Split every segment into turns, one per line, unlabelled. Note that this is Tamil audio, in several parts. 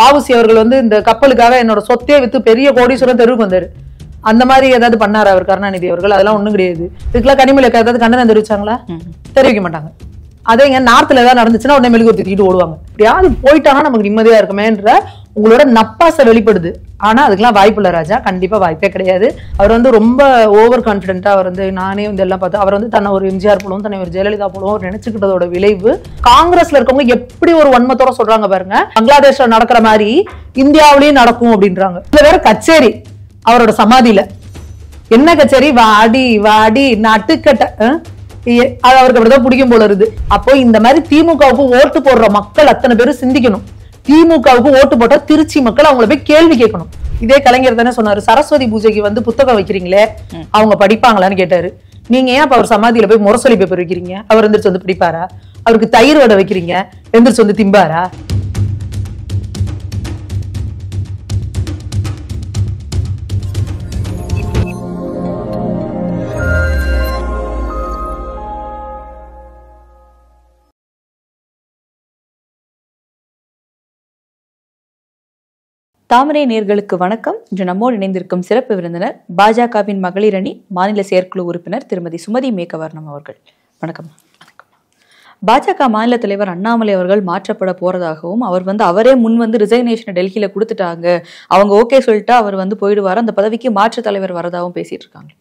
வாவுசி அவர்கள் வந்து இந்த கப்பலுக்காக என்னோட சொத்தே வித்து பெரிய கோடீஸ்வரன் தெருவுக்கு வந்தாரு அந்த மாதிரி ஏதாவது பண்ணாரு அவர் கருணாநிதி அவர்கள் அதெல்லாம் ஒண்ணும் கிடையாது இதுக்கெல்லாம் கனிமொழி அக்கா ஏதாவது கண்டனம் தெரிவிச்சாங்களா தெரிவிக்க மாட்டாங்க அதே இங்க நார்த்ல ஏதாவது நடந்துச்சுன்னா உடனே மெழுகு தூக்கிட்டு ஓடுவாங்க எப்படியாவது போயிட்டாங்கன்னா நமக்கு நிம்மதியா இருக்குமேன்ற உங்களோட நப்பாசை வெளிப்படுது ஆனா அதுக்கெல்லாம் வாய்ப்பு இல்ல ராஜா கண்டிப்பா வாய்ப்பே கிடையாது அவர் வந்து ரொம்ப ஓவர் கான்பிடென்ட்டா அவர் வந்து நானே வந்து எல்லாம் பார்த்து அவர் வந்து தன்னை ஒரு எம்ஜிஆர் போலவும் தன்னை ஒரு ஜெயலலிதா போலவும் அவர் நினைச்சுக்கிட்டதோட விளைவு காங்கிரஸ்ல இருக்கவங்க எப்படி ஒரு வன்மத்தோட சொல்றாங்க பாருங்க பங்களாதேஷ்ல நடக்கிற மாதிரி இந்தியாவிலயும் நடக்கும் அப்படின்றாங்க இதுல வேற கச்சேரி அவரோட சமாதியில என்ன கச்சேரி வாடி வாடி நட்டுக்கட்ட அஹ்? ஏ- அது அவருக்கு அப்படிதான் பிடிக்கும் போல இருக்குது அப்போ இந்த மாதிரி திமுகவுக்கு ஓட்டு போடுற மக்கள் அத்தனை பேரும் சிந்திக்கணும் திமுகவுக்கு ஓட்டு போட்டா திருச்சி மக்கள் அவங்கள போய் கேள்வி கேட்கணும் இதே கலைஞர் தானே சொன்னாரு சரஸ்வதி பூஜைக்கு வந்து புத்தகம் வைக்கிறீங்களே அவங்க படிப்பாங்களான்னு கேட்டாரு நீங்க ஏன் அப்ப அவர் சமாதியில போய் முரசொலி பேப்பர் வைக்கிறீங்க அவர் எந்திரிச்சு வந்து படிப்பாரா அவருக்கு தயிர் வடை வைக்கிறீங்க எந்திரிச்சு வந்து திம்பாரா
தாமரை நேர்களுக்கு வணக்கம் இன்று நம்மோடு இணைந்திருக்கும் சிறப்பு விருந்தினர் பாஜகவின் மகளிர் அணி மாநில செயற்குழு உறுப்பினர் திருமதி சுமதி மேக்கவர்ணம் அவர்கள் வணக்கம் பாஜக மாநில தலைவர் அண்ணாமலை அவர்கள் மாற்றப்பட போறதாகவும் அவர் வந்து அவரே முன் வந்து ரிசைனேஷனை டெல்லியில கொடுத்துட்டாங்க அவங்க ஓகே சொல்லிட்டா அவர் வந்து போயிடுவார் அந்த பதவிக்கு மாற்று தலைவர் வரதாகவும் பேசிட்டு இருக்காங்க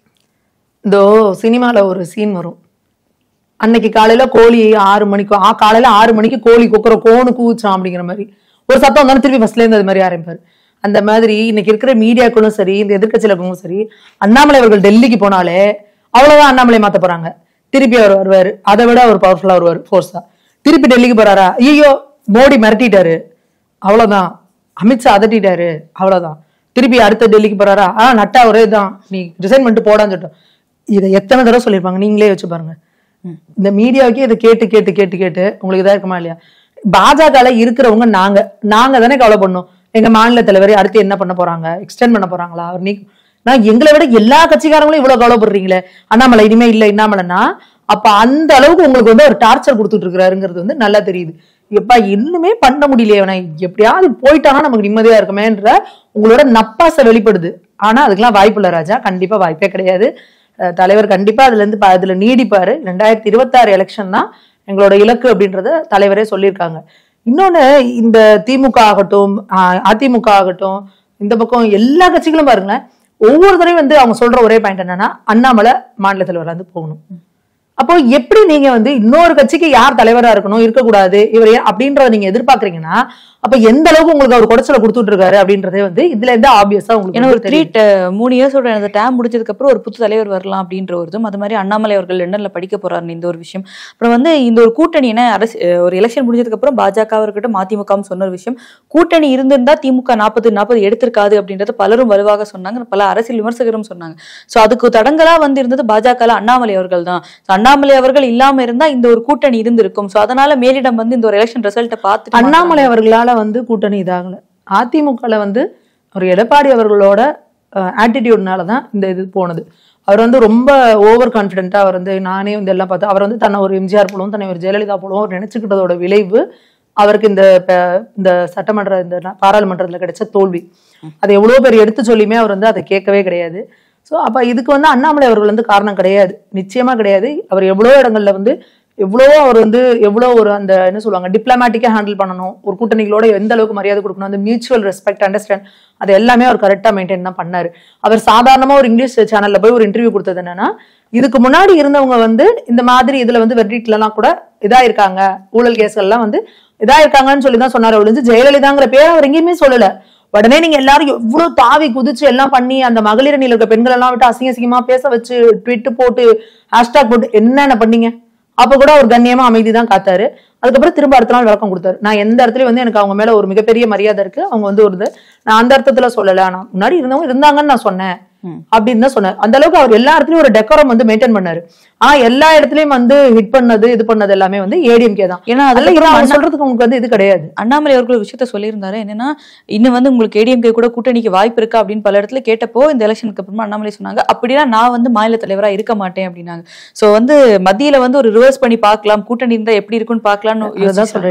இதோ சினிமால ஒரு சீன் வரும் அன்னைக்கு காலையில கோழி ஆறு மணிக்கு ஆ, காலையில ஆறு மணிக்கு கோழி கொக்குற கோணு கூச்சான் அப்படிங்கிற மாதிரி ஒரு சத்தம் வந்தாலும் திருப்பி ஃபர்ஸ்ட்ல இருந்து அது மாதிரி ஆரம்பிப்பாரு அந்த மாதிரி இன்னைக்கு இருக்கிற மீடியாக்களும் சரி இந்த எதிர்க்கட்சியில இருக்கவங்களும் சரி அண்ணாமலை அவர்கள் டெல்லிக்கு போனாலே அவ்வளவுதான் அண்ணாமலை மாத்த போறாங்க திருப்பி அவர் வருவாரு அதை விட அவர் பவர்ஃபுல்லா வருவார் ஃபோர்ஸா திருப்பி டெல்லிக்கு போறாரா ஐயோ மோடி மிரட்டிட்டாரு அவ்வளவுதான் அமித்ஷா அதட்டிட்டாரு அவ்வளவுதான் திருப்பி அடுத்த டெல்லிக்கு போறாரா ஆ நட்டா ஒரே தான் நீ ரிசைன் பண்ணிட்டு போடான்னு சொல்லிட்டோம் இதை எத்தனை தடவை சொல்லியிருப்பாங்க நீங்களே வச்சு பாருங்க இந்த மீடியாவுக்கே இதை கேட்டு கேட்டு கேட்டு கேட்டு உங்களுக்கு இதா இருக்குமா இல்லையா பாஜகல இருக்கிறவங்க நாங்க நாங்க தானே கவலை பண்ணோம் எங்க மாநில தலைவர் அடுத்து என்ன பண்ண போறாங்க எக்ஸ்டெண்ட் பண்ண போறாங்களா அவர் நீ நான் எங்களை விட எல்லா கட்சிக்காரங்களும் இவ்வளவு கவலைப்படுறீங்களே அண்ணாமலை இனிமே இல்ல இன்னாமலைன்னா அப்ப அந்த அளவுக்கு உங்களுக்கு வந்து ஒரு டார்ச்சர் கொடுத்துட்டு இருக்கிறாருங்கிறது வந்து நல்லா தெரியுது எப்பா இன்னுமே பண்ண முடியலையே அவனை எப்படியாவது போயிட்டானா நமக்கு நிம்மதியா இருக்குமேன்ற உங்களோட நப்பாசை வெளிப்படுது ஆனா அதுக்கெல்லாம் வாய்ப்பு இல்ல ராஜா கண்டிப்பா வாய்ப்பே கிடையாது அஹ் தலைவர் கண்டிப்பா அதுல இருந்து ப- அதுல நீடிப்பாரு ரெண்டாயிரத்தி இருபத்தாறு எலெக்ஷன் தான் எங்களோட இலக்கு அப்படின்றத தலைவரே சொல்லியிருக்காங்க இன்னொன்னு இந்த திமுக ஆகட்டும் அஹ் அதிமுக ஆகட்டும் இந்த பக்கம் எல்லா கட்சிகளும் பாருங்களேன் ஒவ்வொரு தடவையும் வந்து அவங்க சொல்ற ஒரே பாயிண்ட் என்னன்னா அண்ணாமலை மாநில தலைவர் வந்து போகணும் அப்போ எப்படி நீங்க வந்து இன்னொரு கட்சிக்கு யார் தலைவரா இருக்கணும் இருக்கக்கூடாது இவர் ஏன் அப்படின்றத நீங்க எதிர்பார்க்கறீங்கன்னா அப்ப எந்த அளவுக்கு உங்களுக்கு அவர் குடைச்சல கொடுத்துட்டு இருக்காரு அப்படின்றதே வந்து இதுல இருந்து ஆப்வியஸா உங்களுக்கு
ஏன்னா ஒரு
வந்து
த்ரீ
தெரியுது.
மூணு இயர்ஸோட அந்த டேம் முடிஞ்சதுக்கு அப்புறம் ஒரு புது தலைவர் வரலாம் அப்படின்ற ஒரு இதுவும் அது மாதிரி அண்ணாமலை அவர்கள் லண்டன்ல படிக்க போறாருன்னு இந்த ஒரு விஷயம் அப்புறம் வந்து இந்த ஒரு கூட்டணி என்ன அரசு அஹ் ஒரு எலெக்ஷன் முடிஞ்சதுக்கு அப்புறம் பாஜக இருக்கட்டும் அதிமுகவும் சொன்ன ஒரு விஷயம் கூட்டணி இருந்திருந்தா திமுக நாற்பது நாற்பது எடுத்திருக்காது அப்படின்றத பலரும் வலுவாக சொன்னாங்க பல அரசியல் விமர்சகரும் சொன்னாங்க சோ அதுக்கு தடங்கலா வந்து இருந்தது பாஜக அண்ணாமலை அவர்கள் தான் So அண்ணாமலை அவர்கள் இல்லாம இருந்தா இந்த ஒரு கூட்டணி இருந்திருக்கும் சோ அதனால மேலிடம் வந்து இந்த ஒரு எலெக்ஷன் ரிசல்ட்டை பார்த்து
அண்ணாமலை அவர்களால வந்து கூட்டணி இதாகல அதிமுகல வந்து ஒரு எடப்பாடி அவர்களோட ஆட்டிடியூட்னால தான் இந்த இது போனது அவர் வந்து ரொம்ப ஓவர் கான்ஃபிடென்ட்டா அவர் வந்து நானே வந்து எல்லாம் பார்த்து அவர் வந்து தன்னை ஒரு எம்ஜிஆர் போலவும் தன்னை ஒரு ஜெயலலிதா போலவும் அவர் நினைச்சுக்கிட்டதோட விளைவு அவருக்கு இந்த ப- இந்த சட்டமன்ற இந்த ந- பாராளுமன்றத்துல கிடைச்ச தோல்வி அதை எவ்வளவு பேர் எடுத்து சொல்லியுமே அவர் வந்து அதை கேட்கவே கிடையாது ஸோ அப்ப இதுக்கு வந்து அண்ணாமலை அவர்கள் வந்து காரணம் கிடையாது நிச்சயமா கிடையாது அவர் எவ்வளோ இடங்கள்ல வந்து எவ்வளவோ அவர் வந்து எவ்வளோ ஒரு அந்த என்ன சொல்லுவாங்க டிப்ளமேட்டிக்காக ஹேண்டில் பண்ணணும் ஒரு கூட்டணிகளோட எந்த அளவுக்கு மரியாதை கொடுக்கணும் அந்த மியூச்சுவல் ரெஸ்பெக்ட் அண்டர்ஸ்டாண்ட் அது எல்லாமே அவர் கரெக்டாக மெயின்டைன் தான் பண்ணாரு அவர் சாதாரணமா ஒரு இங்கிலீஷ் சேனல்ல போய் ஒரு இன்டர்வியூ கொடுத்தது என்னன்னா இதுக்கு முன்னாடி இருந்தவங்க வந்து இந்த மாதிரி இதுல வந்து வெர்டிட்லாம் கூட இதா இருக்காங்க ஊழல் கேஸ்கள்லாம் வந்து இதா இருக்காங்கன்னு சொல்லி தான் சொன்னார் ஒழிஞ்சு ஜெயலலிதாங்கிற பேர் அவர் எங்கேயுமே சொல்லல உடனே நீங்க எல்லாரும் எவ்வளவு தாவி குதிச்சு எல்லாம் பண்ணி அந்த மகளிர் அணியில இருக்க பெண்கள் எல்லாம் விட்டு அசிங்க அசிங்கமா பேச வச்சு ட்விட் போட்டு ஹேஷ்டாக் போட்டு என்னென்ன பண்ணீங்க அப்ப கூட அவர் கண்ணியமா அமைதி தான் காத்தாரு அதுக்கப்புறம் திரும்ப அடுத்த நாள் விளக்கம் கொடுத்தாரு நான் எந்த இடத்துலயும் வந்து எனக்கு அவங்க மேல ஒரு மிகப்பெரிய மரியாதை இருக்கு அவங்க வந்து ஒரு இது நான் அந்த அர்த்தத்துல சொல்லல நான் முன்னாடி இருந்தவங்க இருந்தாங்கன்னு நான் சொன்னேன் அப்படின்னு தான் சொன்னார் அந்த அளவுக்கு அவர் எல்லா இடத்துலயும் ஒரு டெக்கோரம் வந்து மெயின்டைன் பண்ணாரு ஆனா எல்லா இடத்துலயும் வந்து ஹிட் பண்ணது இது பண்ணது எல்லாமே வந்து ஏடிஎம்கே தான்
ஏன்னா
அதெல்லாம்
அதுக்கப்புறம்
அவங்க
அண்ணா-
சொல்றதுக்கு உங்களுக்கு வந்து இது கிடையாது
அண்ணாமலை அவர்கள் ஒரு விஷயத்த சொல்லியிருந்தாரு என்னன்னா இன்னும் வந்து உங்களுக்கு ஏடிஎம்கே கூட கூட்டணிக்கு வாய்ப்பு இருக்கா அப்படின்னு பல இடத்துல கேட்டப்போ இந்த எலெக்ஷனுக்கு அப்புறமா அண்ணாமலை சொன்னாங்க அப்படின்னா நான் வந்து மாநில தலைவரா இருக்க மாட்டேன் அப்படின்னாங்க சோ வந்து மத்தியில வந்து ஒரு ரிவர்ஸ் பண்ணி பார்க்கலாம் கூட்டணி இருந்தா எப்படி இருக்கும்னு பார்க்கலாம்னு
அதுதான்
யோசிச்சாங்க.
சொல்றேன் இல்லையா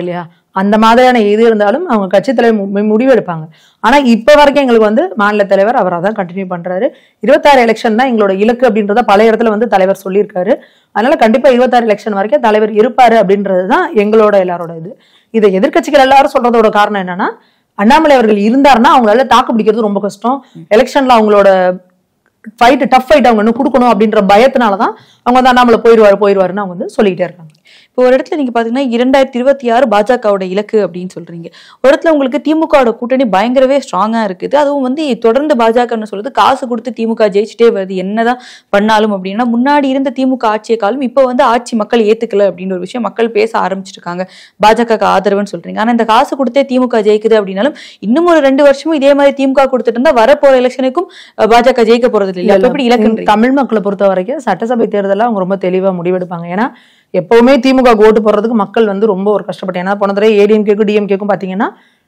அந்த மாதிரியான இது இருந்தாலும் அவங்க கட்சி தலைவர் மு- முடிவு எடுப்பாங்க ஆனா இப்ப வரைக்கும் எங்களுக்கு வந்து மாநில தலைவர் அவர் அதான் கண்டினியூ பண்றாரு இருபத்தாறு எலெக்ஷன் தான் எங்களோட இலக்கு அப்படின்றத பல இடத்துல வந்து தலைவர் சொல்லியிருக்காரு அதனால கண்டிப்பா இருபத்தாறு எலெக்ஷன் வரைக்கும் தலைவர் இருப்பாரு அப்படின்றது தான் எங்களோட எல்லாரோட இது இதை எதிர்க்கட்சிகள் எல்லாரும் சொல்றதோட காரணம் என்னன்னா அண்ணாமலை அவர்கள் இருந்தாருன்னா அவங்களால தாக்கு பிடிக்கிறது ரொம்ப கஷ்டம் எலெக்ஷன்ல அவங்களோட ஃபைட் டஃப் ஃபைட் அவங்க இன்னும் கொடுக்கணும் அப்படின்ற பயத்தினால தான் அவங்க வந்து அண்ணாமலை போயிடுவாரு போயிடுவாருன்னு அவங்க வந்து சொல்லிக்கிட்டே இருக்காங்க
இப்போ ஒரு இடத்துல நீங்க பாத்தீங்கன்னா இரண்டாயிரத்தி இருபத்தி ஆறு பாஜகவோட இலக்கு அப்படின்னு சொல்றீங்க ஒரு இடத்துல உங்களுக்கு திமுகவோட கூட்டணி பயங்கரவே ஸ்ட்ராங்கா இருக்குது அதுவும் வந்து தொடர்ந்து பாஜகன்னு சொல்றது காசு கொடுத்து திமுக ஜெயிச்சுட்டே வருது என்னதான் பண்ணாலும் அப்படின்னா முன்னாடி இருந்த திமுக ஆட்சிய காலம் இப்போ வந்து ஆட்சி மக்கள் ஏத்துக்கல அப்படின்னு ஒரு விஷயம் மக்கள் பேச ஆரம்பிச்சிருக்காங்க பாஜக ஆதரவுன்னு சொல்றீங்க ஆனா இந்த காசு கொடுத்தே திமுக ஜெயிக்குது அப்படின்னாலும் இன்னும் ஒரு ரெண்டு வருஷமும் இதே மாதிரி திமுக கொடுத்துட்டு இருந்தா வரப்போற எலெக்ஷனுக்கும் அஹ், பாஜக ஜெயிக்க போறது இல்லையா அப்ப எப்படி இலக்குன்றீங்க
தமிழ் மக்களை பொறுத்த வரைக்கும் சட்டசபை தேர்தலில் அவங்க ரொம்ப தெளிவா முடிவெடுப்பாங்க ஏன்னா எப்பவுமே திமுக ஓட்டு போடுறதுக்கு மக்கள் வந்து ரொம்ப ஒரு கஷ்டப்பட்டு ஏன்னா போன தடவை ஏடிஎம்கேக்கும் டிஎம்கேக்கும் பாத்தீங்கன்னா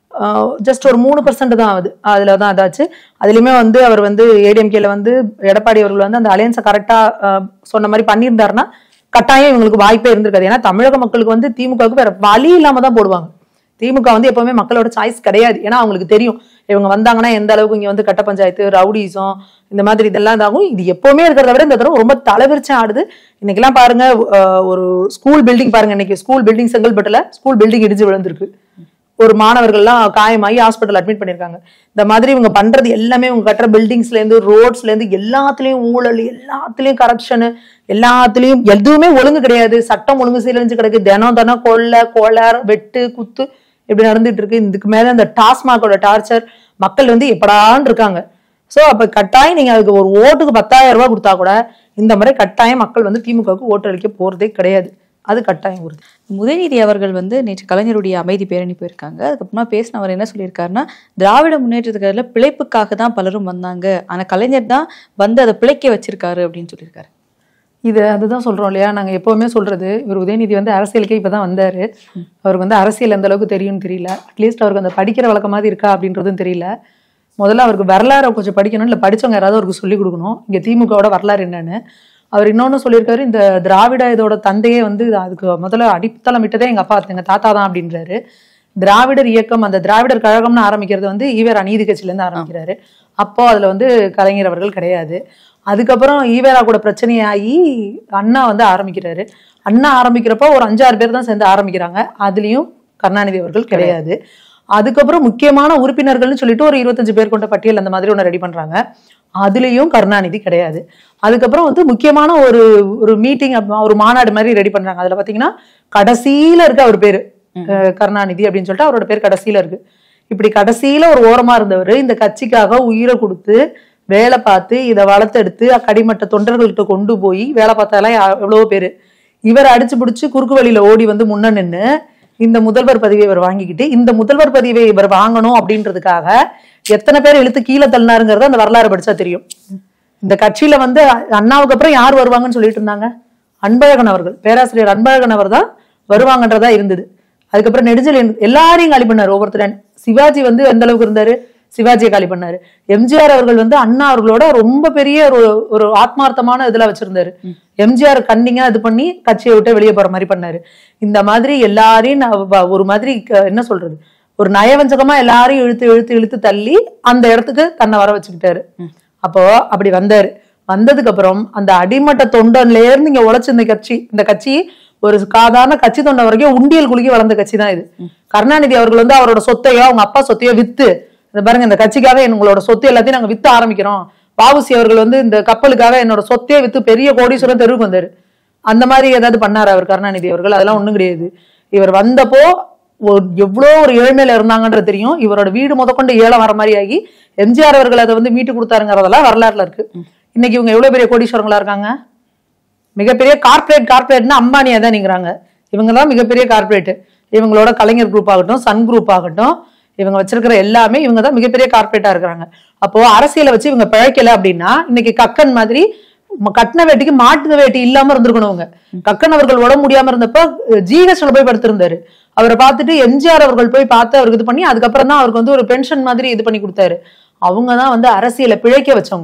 ஜஸ்ட் ஒரு மூணு பர்சன்ட் தான் ஆகுது அதுல தான் அதாச்சு அதுலயுமே வந்து அவர் வந்து ஏடிஎம்கேல வந்து எடப்பாடி அவர்கள் வந்து அந்த அலையன்ஸை கரெக்டா சொன்ன மாதிரி பண்ணியிருந்தாருன்னா கட்டாயம் இவங்களுக்கு வாய்ப்பே இருந்திருக்காது ஏன்னா தமிழக மக்களுக்கு வந்து திமுகவுக்கு வேற வழி இல்லாம தான் போடுவாங்க திமுக வந்து எப்பவுமே மக்களோட சாய்ஸ் கிடையாது ஏன்னா அவங்களுக்கு தெரியும் இவங்க வந்தாங்கன்னா எந்த அளவுக்கு இங்க வந்து கட்ட பஞ்சாயத்து ரவுடிசம் இந்த மாதிரி இதெல்லாம் இதாகும் இது எப்பவுமே இருக்கிறத விட இந்த தடவை ரொம்ப தலைவிரிச்சா ஆடுது இன்னைக்கெல்லாம் பாருங்க அஹ், ஒரு ஸ்கூல் பில்டிங் பாருங்க இன்னைக்கு ஸ்கூல் பில்டிங் செங்கல்பட்டுல ஸ்கூல் பில்டிங் இடிஞ்சு விழுந்திருக்கு ஒரு மாணவர்கள்லாம் காயமாகி ஹாஸ்பிட்டல் அட்மிட் பண்ணிருக்காங்க இந்த மாதிரி இவங்க பண்றது எல்லாமே இவங்க கட்டுற பில்டிங்ஸ்ல இருந்து ரோட்ஸ்ல இருந்து எல்லாத்துலயும் ஊழல் எல்லாத்துலயும் கரப்ஷனு எல்லாத்துலயும் எதுவுமே ஒழுங்கு கிடையாது சட்டம் ஒழுங்கு சீரழிஞ்சு கிடக்கு தினம் தினம் கொள்ளை கொலை வெட்டு குத்து இப்படி நடந்துட்டு இருக்கு இதுக்கு மேல இந்த டாஸ்மாகோட டார்ச்சர் மக்கள் வந்து எப்படான்னு இருக்காங்க சோ அப்ப கட்டாயம் நீங்க அதுக்கு ஒரு ஓட்டுக்கு பத்தாயிரம் ரூபாய் கொடுத்தா கூட இந்த முறை கட்டாயம் மக்கள் வந்து திமுகவுக்கு ஓட்டு அளிக்க போறதே கிடையாது அது கட்டாயம் உறுதி
உதயநிதி அவர்கள் வந்து நேற்று கலைஞருடைய அமைதி பேரணி போயிருக்காங்க அதுக்கப்புறமா பேசினவர் என்ன சொல்லியிருக்காருன்னா திராவிட முன்னேற்றத்துக்காரில் பிழைப்புக்காக தான் பலரும் வந்தாங்க ஆனா கலைஞர் தான் வந்து அதை பிழைக்க வச்சிருக்காரு அப்படின்னு சொல்லியிருக்காரு
இது அதுதான் சொல்றோம் இல்லையா நாங்க எப்பவுமே சொல்றது இவர் உதயநிதி வந்து அரசியலுக்கே இப்பதான் வந்தாரு அவருக்கு வந்து அரசியல் எந்த அளவுக்கு தெரியும்னு தெரியல அட்லீஸ்ட் அவருக்கு அந்த படிக்கிற வழக்கம் மாதிரி இருக்கா அப்படின்றதும் தெரியல முதல்ல அவருக்கு வரலாறை கொஞ்சம் படிக்கணும் இல்ல படிச்சவங்க யாராவது அவருக்கு சொல்லி கொடுக்கணும் இங்க திமுகவோட வரலாறு என்னன்னு அவர் இன்னொன்னு சொல்லியிருக்காரு இந்த திராவிட இதோட தந்தையே வந்து அதுக்கு முதல்ல அடித்தளம் விட்டதே எங்க அப்பா எங்க தாத்தா தான் அப்படின்றாரு திராவிடர் இயக்கம் அந்த திராவிடர் கழகம்னு ஆரம்பிக்கிறது வந்து ஈவேரா நீதி கட்சியில இருந்து ஆரம்பிக்கிறாரு அப்போ அதுல வந்து கலைஞர் அவர்கள் கிடையாது அதுக்கப்புறம் ஈவேரா கூட பிரச்சனையாகி அண்ணா வந்து ஆரம்பிக்கிறாரு அண்ணா ஆரம்பிக்கிறப்போ ஒரு அஞ்சாறு பேர் தான் சேர்ந்து ஆரம்பிக்கிறாங்க அதுலயும் கருணாநிதி அவர்கள் கிடையாது அதுக்கப்புறம் முக்கியமான உறுப்பினர்கள்னு சொல்லிட்டு ஒரு இருபத்தஞ்சு பேர் கொண்ட பட்டியல் அந்த மாதிரி ஒன்று ரெடி பண்றாங்க அதுலயும் கருணாநிதி கிடையாது அதுக்கப்புறம் வந்து முக்கியமான ஒரு ஒரு மீட்டிங் ஒரு மாநாடு மாதிரி ரெடி பண்றாங்க அதுல பாத்தீங்கன்னா கடைசியில இருக்கு அவர் பேரு அஹ் கருணாநிதி அப்படின்னு சொல்லிட்டு அவரோட பேர் கடைசியில இருக்கு இப்படி கடைசியில ஒரு ஓரமா இருந்தவர் இந்த கட்சிக்காக உயிரை கொடுத்து வேலை பார்த்து இதை வளர்த்தெடுத்து கடிமட்ட தொண்டர்கள்கிட்ட கொண்டு போய் வேலை பார்த்ததெல்லாம் யா- எவ்வளவோ பேரு இவர் அடிச்சு பிடிச்சு குறுக்கு வழியில ஓடி வந்து முன்ன நின்னு இந்த முதல்வர் பதவியை இவர் வாங்கிக்கிட்டு இந்த முதல்வர் பதவியை இவர் வாங்கணும் அப்படின்றதுக்காக எத்தனை பேர் இழுத்து கீழே தள்ளினாருங்கிறத அந்த வரலாறு படிச்சா தெரியும் இந்த கட்சியில வந்து அண்ணாவுக்கு அப்புறம் யார் வருவாங்கன்னு சொல்லிட்டு இருந்தாங்க அன்பழகன் அவர்கள் பேராசிரியர் அன்பழகன் அவர் தான் வருவாங்கன்றதா இருந்தது அதுக்கப்புறம் நெடுஞ்செழியன் எல்லாரையும் காலி பண்ணாரு ஒவ்வொருத்தரும் சிவாஜி வந்து எந்த அளவுக்கு இருந்தாரு சிவாஜியை காலி பண்ணாரு எம்ஜிஆர் அவர்கள் வந்து அண்ணா அவர்களோட ரொம்ப பெரிய ஒரு ஒரு ஆத்மார்த்தமான இதுல வச்சிருந்தாரு எம்ஜிஆர் கன்னிங்கா இது பண்ணி கட்சியை விட்டு வெளியே போற மாதிரி பண்ணாரு இந்த மாதிரி எல்லாரையும் நான் வ- ஒரு மாதிரி க- என்ன சொல்றது ஒரு நயவஞ்சகமா எல்லாரையும் இழுத்து இழுத்து இழுத்து தள்ளி அந்த இடத்துக்கு தன்னை வர வச்சுக்கிட்டாரு அப்போ அப்படி வந்தாரு வந்ததுக்கு அப்புறம் அந்த அடிமட்ட தொண்டன்ல இருந்து இங்க உழைச்ச இந்த கட்சி இந்த கட்சி ஒரு சாதாரண கட்சி தொண்டை வரைக்கும் உண்டியல் குலுக்கி வளர்ந்த கட்சி தான் இது கருணாநிதி அவர்கள் வந்து அவரோட சொத்தையோ அவங்க அப்பா சொத்தையோ வித்து இந்த பாருங்க இந்த கட்சிக்காக எங்களோட சொத்து எல்லாத்தையும் நாங்க வித்து ஆரம்பிக்கிறோம் வாவுசி அவர்கள் வந்து இந்த கப்பலுக்காக என்னோட சொத்தையே வித்து பெரிய கோடீஸ்வரன் தெருவுக்கு வந்தாரு அந்த மாதிரி ஏதாவது பண்ணாரு அவர் கருணாநிதி அவர்கள் அதெல்லாம் ஒண்ணும் கிடையாது இவர் வந்தப்போ ஒரு எவ்வளோ ஒரு ஏழ்மையில இருந்தாங்கன்றது தெரியும் இவரோட வீடு முதற்கொண்டு ஏலம் வர மாதிரி ஆகி எம்ஜிஆர் அவர்கள் அதை வந்து மீட்டு கொடுத்தாருங்கிறதெல்லாம் வரலாறுல இருக்கு இன்னைக்கு இவங்க எவ்வளவு பெரிய கோடீஸ்வரங்களா இருக்காங்க மிகப்பெரிய கார்ப்பரேட் கார்ப்பரேட்னா அம்பானியா தான் நீங்கிறாங்க இவங்க தான் மிகப்பெரிய கார்ப்பரேட் இவங்களோட கலைஞர் குரூப் ஆகட்டும் சன் குரூப் ஆகட்டும் இவங்க வச்சிருக்கிற எல்லாமே இவங்க தான் மிகப்பெரிய கார்ப்பரேட்டா இருக்கிறாங்க அப்போ அரசியலை வச்சு இவங்க பிழைக்கல அப்படின்னா இன்னைக்கு கக்கன் மாதிரி ம- கட்டின வேட்டிக்கு மாட்டு வேட்டி இல்லாம இருந்திருக்கணும் அவங்க கக்கன் அவர்கள் உடம்பு முடியாம இருந்தப்ப ஜிஹெச்ல போய் படுத்திருந்தாரு அவரை பார்த்துட்டு எம்ஜிஆர் அவர்கள் போய் பார்த்து அவருக்கு இது பண்ணி அதுக்கப்புறம் தான் அவருக்கு வந்து ஒரு பென்ஷன் மாதிரி இது பண்ணி கொடுத்தாரு அவங்க தான் வந்து அரசியலை பிழைக்க வச்சவங்க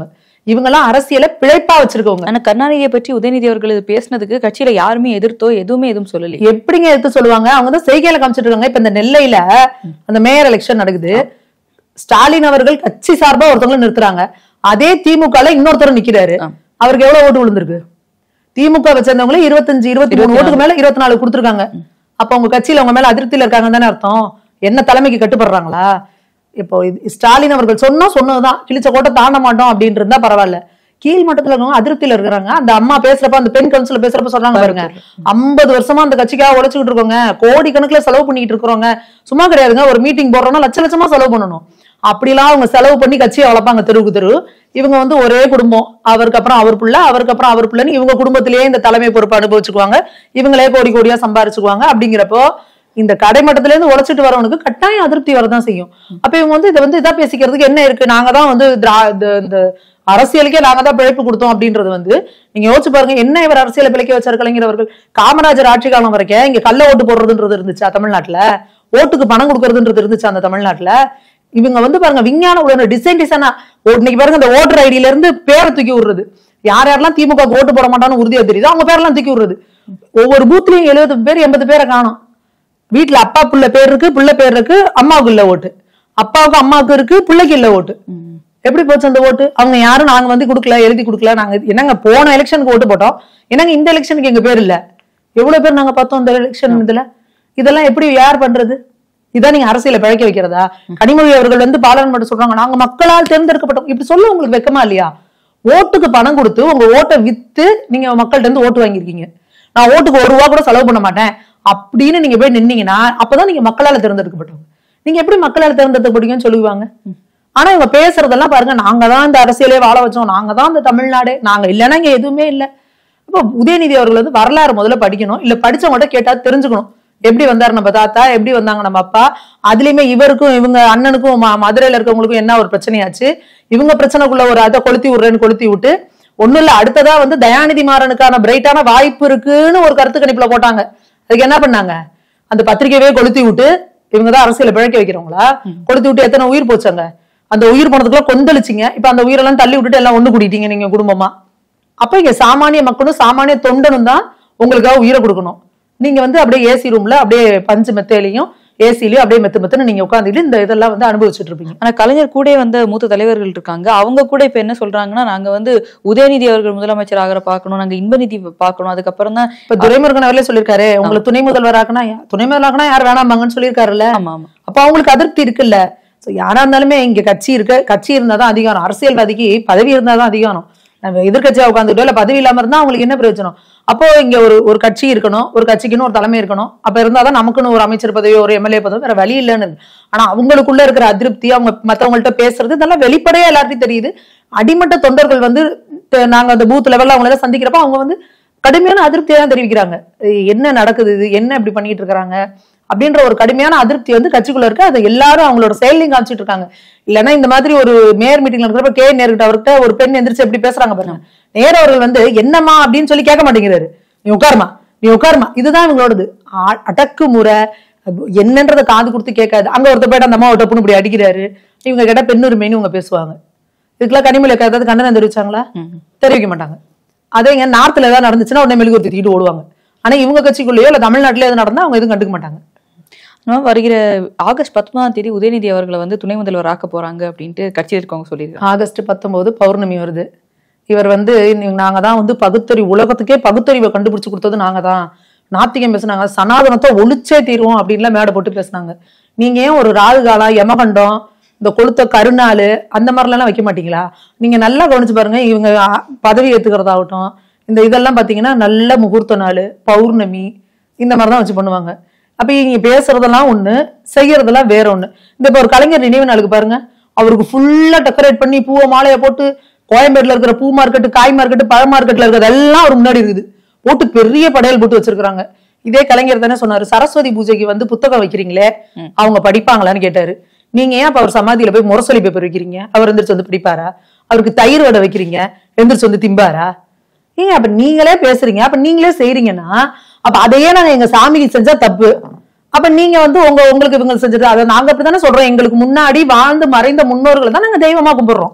இவங்க எல்லாம் அரசியலை பிழைப்பா வச்சிருக்கவங்க
ஆனா கருணாநிதியை பற்றி உதயநிதி அவர்கள் இது பேசினதுக்கு கட்சியில யாருமே எதிர்த்தோ எதுவுமே எதுவும் சொல்லலையே
எப்படிங்க எடுத்து சொல்லுவாங்க அவங்க தான் செய்கையில காமிச்சிட்டு இருக்காங்க இப்ப இந்த நெல்லையில அந்த மேயர் எலெக்ஷன் நடக்குது ஸ்டாலின் அவர்கள் கட்சி சார்பா ஒருத்தவங்களை நிறுத்துறாங்க அதே திமுகல இன்னொருத்தர் நிக்கிறாரு
ஆம்.
அவருக்கு எவ்வளவு ஓட்டு விழுந்திருக்கு திமுக வச்சிருந்தவங்களே இருபத்தஞ்சு இருபத்தி மூணு ஓட்டுக்கு மேல இருபத்தி நாலு கொடுத்துருக்காங்க அப்ப உங்க கட்சியில அவங்க மேல அதிருப்தியில இருக்காங்க தானே அர்த்தம் என்ன தலைமைக்கு கட்டுப்படுறாங்களா இப்போ இது ஸ்டாலின் அவர்கள் சொன்னா சொன்னதுதான் கிழிச்ச கோட்டை தாண்ட மாட்டோம் அப்படின்னு இருந்தா பரவாயில்ல கீழ் மட்டத்துல இருக்கவங்க அதிருப்தியில இருக்கிறாங்க அந்த அம்மா பேசுறப்ப அந்த பெண் கவுன்சில பேசுறப்ப சொல்றாங்க பாருங்க ஐம்பது வருஷமா அந்த கட்சிக்காக உழைச்சுக்கிட்டு இருக்கோங்க கோடி கணக்குல செலவு பண்ணிட்டு இருக்கிறோங்க சும்மா கிடையாதுங்க ஒரு மீட்டிங் போடுறோம்னா லட்ச லட்சமா செலவு பண்ணணும் அப்படிலாம் அவங்க செலவு பண்ணி கட்சியை வளர்ப்பாங்க தெருவுக்கு தெரு இவங்க வந்து ஒரே குடும்பம் அவருக்கு அப்புறம் அவர் புள்ள அவருக்கு அப்புறம் அவர் புள்ளன்னு இவங்க குடும்பத்திலேயே இந்த தலைமை பொறுப்பு அனுபவிச்சுக்குவாங்க இவங்களே கோடி கோடியா சம்பாரிச்சுக்குவாங்க அப்படிங்கிறப்போ இந்த கடைமட்டத்துல இருந்து உழைச்சிட்டு வரவனுக்கு கட்டாயம் அதிருப்தி வரதான் செய்யும் அப்ப இவங்க வந்து இதை வந்து இதா பேசிக்கிறதுக்கு என்ன இருக்கு நாங்க தான் வந்து திரா- இந்த- இந்த அரசியலுக்கே நாங்க தான் பிழைப்பு கொடுத்தோம் அப்படின்றது வந்து நீங்க யோசிச்சு பாருங்க என்ன இவர் அரசியலை பிழைக்க வச்சார் கலைஞர் அவர்கள் காமராஜர் ஆட்சி காலம் வரைக்கும் இங்க கள்ள ஓட்டு போடுறதுன்றது இருந்துச்சா தமிழ்நாட்டுல ஓட்டுக்கு பணம் கொடுக்கறதுன்றது இருந்துச்சா அந்த தமிழ்நாட்டுல இவங்க வந்து பாருங்க விஞ்ஞான உலக டிசைன் டிசைனா இன்னைக்கு பாருங்க இந்த ஓட்டர் ஐடியில இருந்து பேரை தூக்கி விடுறது யார் யாரெல்லாம் திமுக க்கு ஓட்டு போட மாட்டான்னு உறுதியா தெரியுது அவங்க பேரெல்லாம் தூக்கி விடுறது ஒவ்வொரு பூத்லயும் எழுபது பேர் எண்பது பேரை காணும் வீட்ல அப்பா புள்ள பேர் இருக்கு புள்ள பேர் இருக்கு அம்மாவுக்கு இல்ல ஓட்டு அப்பாவுக்கு அம்மாவுக்கு இருக்கு பிள்ளைக்கு இல்ல ஓட்டு எப்படி போச்சு அந்த ஓட்டு அவங்க யாரும் நாங்க வந்து கொடுக்கல எழுதி கொடுக்கல நாங்க என்னங்க போன எலெக்ஷனுக்கு ஓட்டு போட்டோம் என்னங்க இந்த எலெக்ஷனுக்கு எங்க பேர் இல்ல எவ்வளவு பேர் நாங்க பார்த்தோம் இந்த எலெக்ஷன் இதுல இதெல்லாம் எப்படி யார் பண்றது இதான் நீங்க அரசியல பிழைக்க வைக்கிறதா கனிமொழி அவர்கள் வந்து பாலன் மட்டும் சொல்றாங்க நாங்க மக்களால் தேர்ந்தெடுக்கப்பட்டோம் இப்படி சொல்ல உங்களுக்கு வெக்கமா இல்லையா ஓட்டுக்கு பணம் கொடுத்து உங்க ஓட்டை வித்து நீங்க மக்கள்கிட்ட இருந்து ஓட்டு வாங்கியிருக்கீங்க நான் ஓட்டுக்கு ஒரு ரூபா கூட செலவு பண்ண மாட்டேன் அப்படின்னு நீங்க போய் நின்னீங்கன்னா அப்பதான் நீங்க மக்களால தேர்ந்தெடுக்கப்பட்டவங்க நீங்க எப்படி மக்களால தேர்ந்தெடுக்கப்படுவீங்கன்னு சொல்லுவாங்க ஆனா இவங்க பேசுறதெல்லாம் பாருங்க நாங்க தான் இந்த அரசியலே வாழ வச்சோம் நாங்க தான் இந்த தமிழ்நாடே நாங்க இல்லைன்னா இங்க எதுவுமே இல்ல அப்போ உதயநிதி அவர்கள் வந்து வரலாறு முதல்ல படிக்கணும் இல்ல படிச்சவங்கள்ட்ட கேட்டா தெரிஞ்சுக்கணும் எப்படி வந்தாரு நம்ம தாத்தா எப்படி வந்தாங்க நம்ம அப்பா அதுலயுமே இவருக்கும் இவங்க அண்ணனுக்கும் ம- மதுரையில இருக்கவங்களுக்கும் என்ன ஒரு பிரச்சனையாச்சு இவங்க பிரச்சனைக்குள்ள ஒரு அதை கொளுத்தி விடுறேன்னு கொளுத்தி விட்டு ஒண்ணும் இல்ல அடுத்ததா வந்து தயாநிதி மாறனுக்கான பிரைட்டான வாய்ப்பு இருக்குன்னு ஒரு கருத்து கணிப்புல போட்டாங்க அதுக்கு என்ன பண்ணாங்க அந்த பத்திரிக்கையவே கொளுத்தி விட்டு இவங்க தான் அரசியல பிழைக்க வைக்கிறவங்களா கொளுத்தி விட்டு எத்தனை உயிர் போச்சாங்க அந்த உயிர் போனதுக்குள்ள கொந்தளிச்சிங்க இப்ப அந்த உயிரெல்லாம் தள்ளி விட்டுட்டு எல்லாம் ஒண்ணு கூட்டிட்டீங்க நீங்க குடும்பமா அப்ப இங்க சாமானிய மக்களும் சாமானிய தொண்டனும் தான் உங்களுக்காக உயிரை கொடுக்கணும் நீங்க வந்து அப்படியே ஏசி ரூம்ல அப்படியே பஞ்சு மெத்தையிலையும் ஏசிலையும் அப்படியே மெத்து மெத்துன்னு நீங்க உட்காந்துட்டு இந்த இதெல்லாம் வந்து அனுபவிச்சுட்டு இருப்பீங்க
ஆனா கலைஞர் கூட வந்த மூத்த தலைவர்கள் இருக்காங்க அவங்க கூட இப்ப என்ன சொல்றாங்கன்னா நாங்க வந்து உதயநிதி அவர்கள் முதலமைச்சர் ஆகிற பார்க்கணும் நாங்க இன்பநிதி பார்க்கணும் அதுக்கப்புறம் தான்
இப்ப துரைமுருகன் அவர்களே சொல்லியிருக்காரு உங்களை துணை முதல்வராக்குனா யா- துணை முதல்வராக்குனா யார் வேணாமாங்கன்னு சொல்லியிருக்காருல்ல
ஆமா ஆமா
அப்ப அவங்களுக்கு அதிருப்தி இருக்குல்ல சோ யாரா இருந்தாலுமே இங்க கட்சி இருக்கு கட்சி இருந்தாதான் அதிகாரம் அரசியல்வாதிக்கு பதவி இருந்தாதான் அதிகாரம் நம்ம எதிர்கட்சியா உட்காந்துட்டோ இல்ல பதவி இல்லாம இருந்தா அவங்களுக்கு என்ன பிரயோஜனம் அப்போ இங்க ஒரு ஒரு கட்சி இருக்கணும் ஒரு கட்சிக்குன்னு ஒரு தலைமை இருக்கணும் அப்ப இருந்தாதான் நமக்குன்னு ஒரு அமைச்சர் பதவியோ ஒரு எம்எல்ஏ பதவி வேற வழி இல்லைன்னு இருக்கு. ஆனா அவங்களுக்குள்ள இருக்கிற அதிருப்தி அவங்க மத்தவங்கள்ட்ட பேசுறது இதெல்லாம் வெளிப்படையா எல்லார்ட்டையும் தெரியுது அடிமட்ட தொண்டர்கள் வந்து த- நாங்க அந்த பூத் லெவல்ல அவங்கள எல்லாம் சந்திக்கிறப்ப அவங்க வந்து கடுமையான அதிருப்தியை தான் தெரிவிக்கிறாங்க ஏய், என்ன நடக்குது இது என்ன இப்படி பண்ணிட்டு இருக்காங்க அப்படின்ற ஒரு கடுமையான அதிருப்தி வந்து கட்சிக்குள்ள இருக்கு அதை எல்லாரும் அவங்களோட செயலையும் காமிச்சிட்டு இருக்காங்க இல்லைன்னா இந்த மாதிரி ஒரு மேயர் மீட்டிங்ல இருக்கிறப்ப கே நேர்கிட்ட அவர்கிட்ட ஒரு பெண் எந்திரிச்சு எப்படி பேசுறாங்க பாருங்க நேர் அவர்கள் வந்து என்னம்மா அப்படின்னு சொல்லி கேட்க மாட்டேங்கிறாரு நீ உட்காருமா நீ உட்காருமா இதுதான் இவங்களோடது ஆ- அடக்குமுறை அது என்னன்றதை காது கொடுத்து கேட்காது அங்க ஒருத்தர் போயிட்டு அந்த அம்மா ஒரு டப்புன்னு இப்படி அடிக்கிறாரு இவங்க கேட்டா பெண்ணுரிமைன்னு இவங்க பேசுவாங்க இதுக்கெல்லாம் கனிமொழி அக்கா ஏதாவது கண்டனம் தெரிவிச்சாங்களா தெரிவிக்க மாட்டாங்க அதே இங்க நார்த்ல ஏதாவது நடந்துச்சுன்னா உடனே மெழுகுவர்த்தி தூக்கிட்டு ஓடுவாங்க ஆனா இவங்க கட்சிக்குள்ளேயோ இல்ல தமிழ்நாட்டுல எது நடந்தா அவங்க எதுவும் கண்டுக்க மாட்டாங்க
ஆனா வருகிற ஆகஸ்ட் பத்தொன்பதாம் தேதி உதயநிதி அவர்களை வந்து துணை முதல்வர் ஆக்க போறாங்க அப்படின்ட்டு கட்சியில் இருக்கவங்க சொல்லியிருக்காங்க
ஆகஸ்ட் பத்தொன்பது பௌர்ணமி வருது இவர் வந்து இன்னி- நாங்க தான் வந்து பகுத்தறிவு உலகத்துக்கே பகுத்தறிவை கண்டுபிடிச்சு கொடுத்தது நாங்க தான் நாத்திகம் பேசுனாங்க சனாதனத்தை ஒழிச்சே தீருவோம் அப்படின்லாம் மேடை போட்டு பேசுனாங்க நீங்க ஏன் ஒரு ராகு காலம் யமகண்டம் இந்த கொளுத்த கருநாள் அந்த மாதிரிலாம் வைக்க மாட்டீங்களா நீங்க நல்லா கவனிச்சு பாருங்க இவங்க ஆ, பதவி ஏத்துக்கிறதாகட்டும் இந்த இதெல்லாம் பாத்தீங்கன்னா நல்ல முகூர்த்த நாள் பௌர்ணமி இந்த மாதிரி தான் வச்சு பண்ணுவாங்க அப்ப இங்க பேசுறதெல்லாம் ஒண்ணு செய்யறதெல்லாம் வேற ஒண்ணு இந்த இப்ப ஒரு கலைஞர் நினைவு நாளுக்கு பாருங்க அவருக்கு ஃபுல்லா டெக்கரேட் பண்ணி பூவை மாலையை போட்டு கோயம்பேடுல இருக்கிற பூ மார்க்கெட்டு காய் மார்க்கெட்டு பழ மார்க்கெட்ல இருக்கிறது எல்லாம் அவர் முன்னாடி இருக்குது போட்டு பெரிய படையல் போட்டு வச்சிருக்காங்க இதே கலைஞர் தானே சொன்னாரு சரஸ்வதி பூஜைக்கு வந்து புத்தகம் வைக்கிறீங்களே அவங்க படிப்பாங்களான்னு கேட்டாரு நீங்க ஏன் அப்ப அவர் சமாதியில போய் முரசொலி பேப்பர் வைக்கிறீங்க அவர் எந்திரிச்சு வந்து படிப்பாரா அவருக்கு தயிர் வடை வைக்கிறீங்க எந்திரிச்சு வந்து திம்பாரா ஏங்க அப்ப நீங்களே பேசுறீங்க அப்ப நீங்களே செய்றீங்கன்னா அப்ப அதையே நாங்க எங்க சாமிக்கு செஞ்சா தப்பு அப்ப நீங்க வந்து உங்க உங்களுக்கு இவங்க செஞ்சது அதை நாங்க அப்படித்தானே சொல்றோம் எங்களுக்கு முன்னாடி வாழ்ந்து மறைந்த முன்னோர்களை தான் நாங்க தெய்வமா கும்பிடுறோம்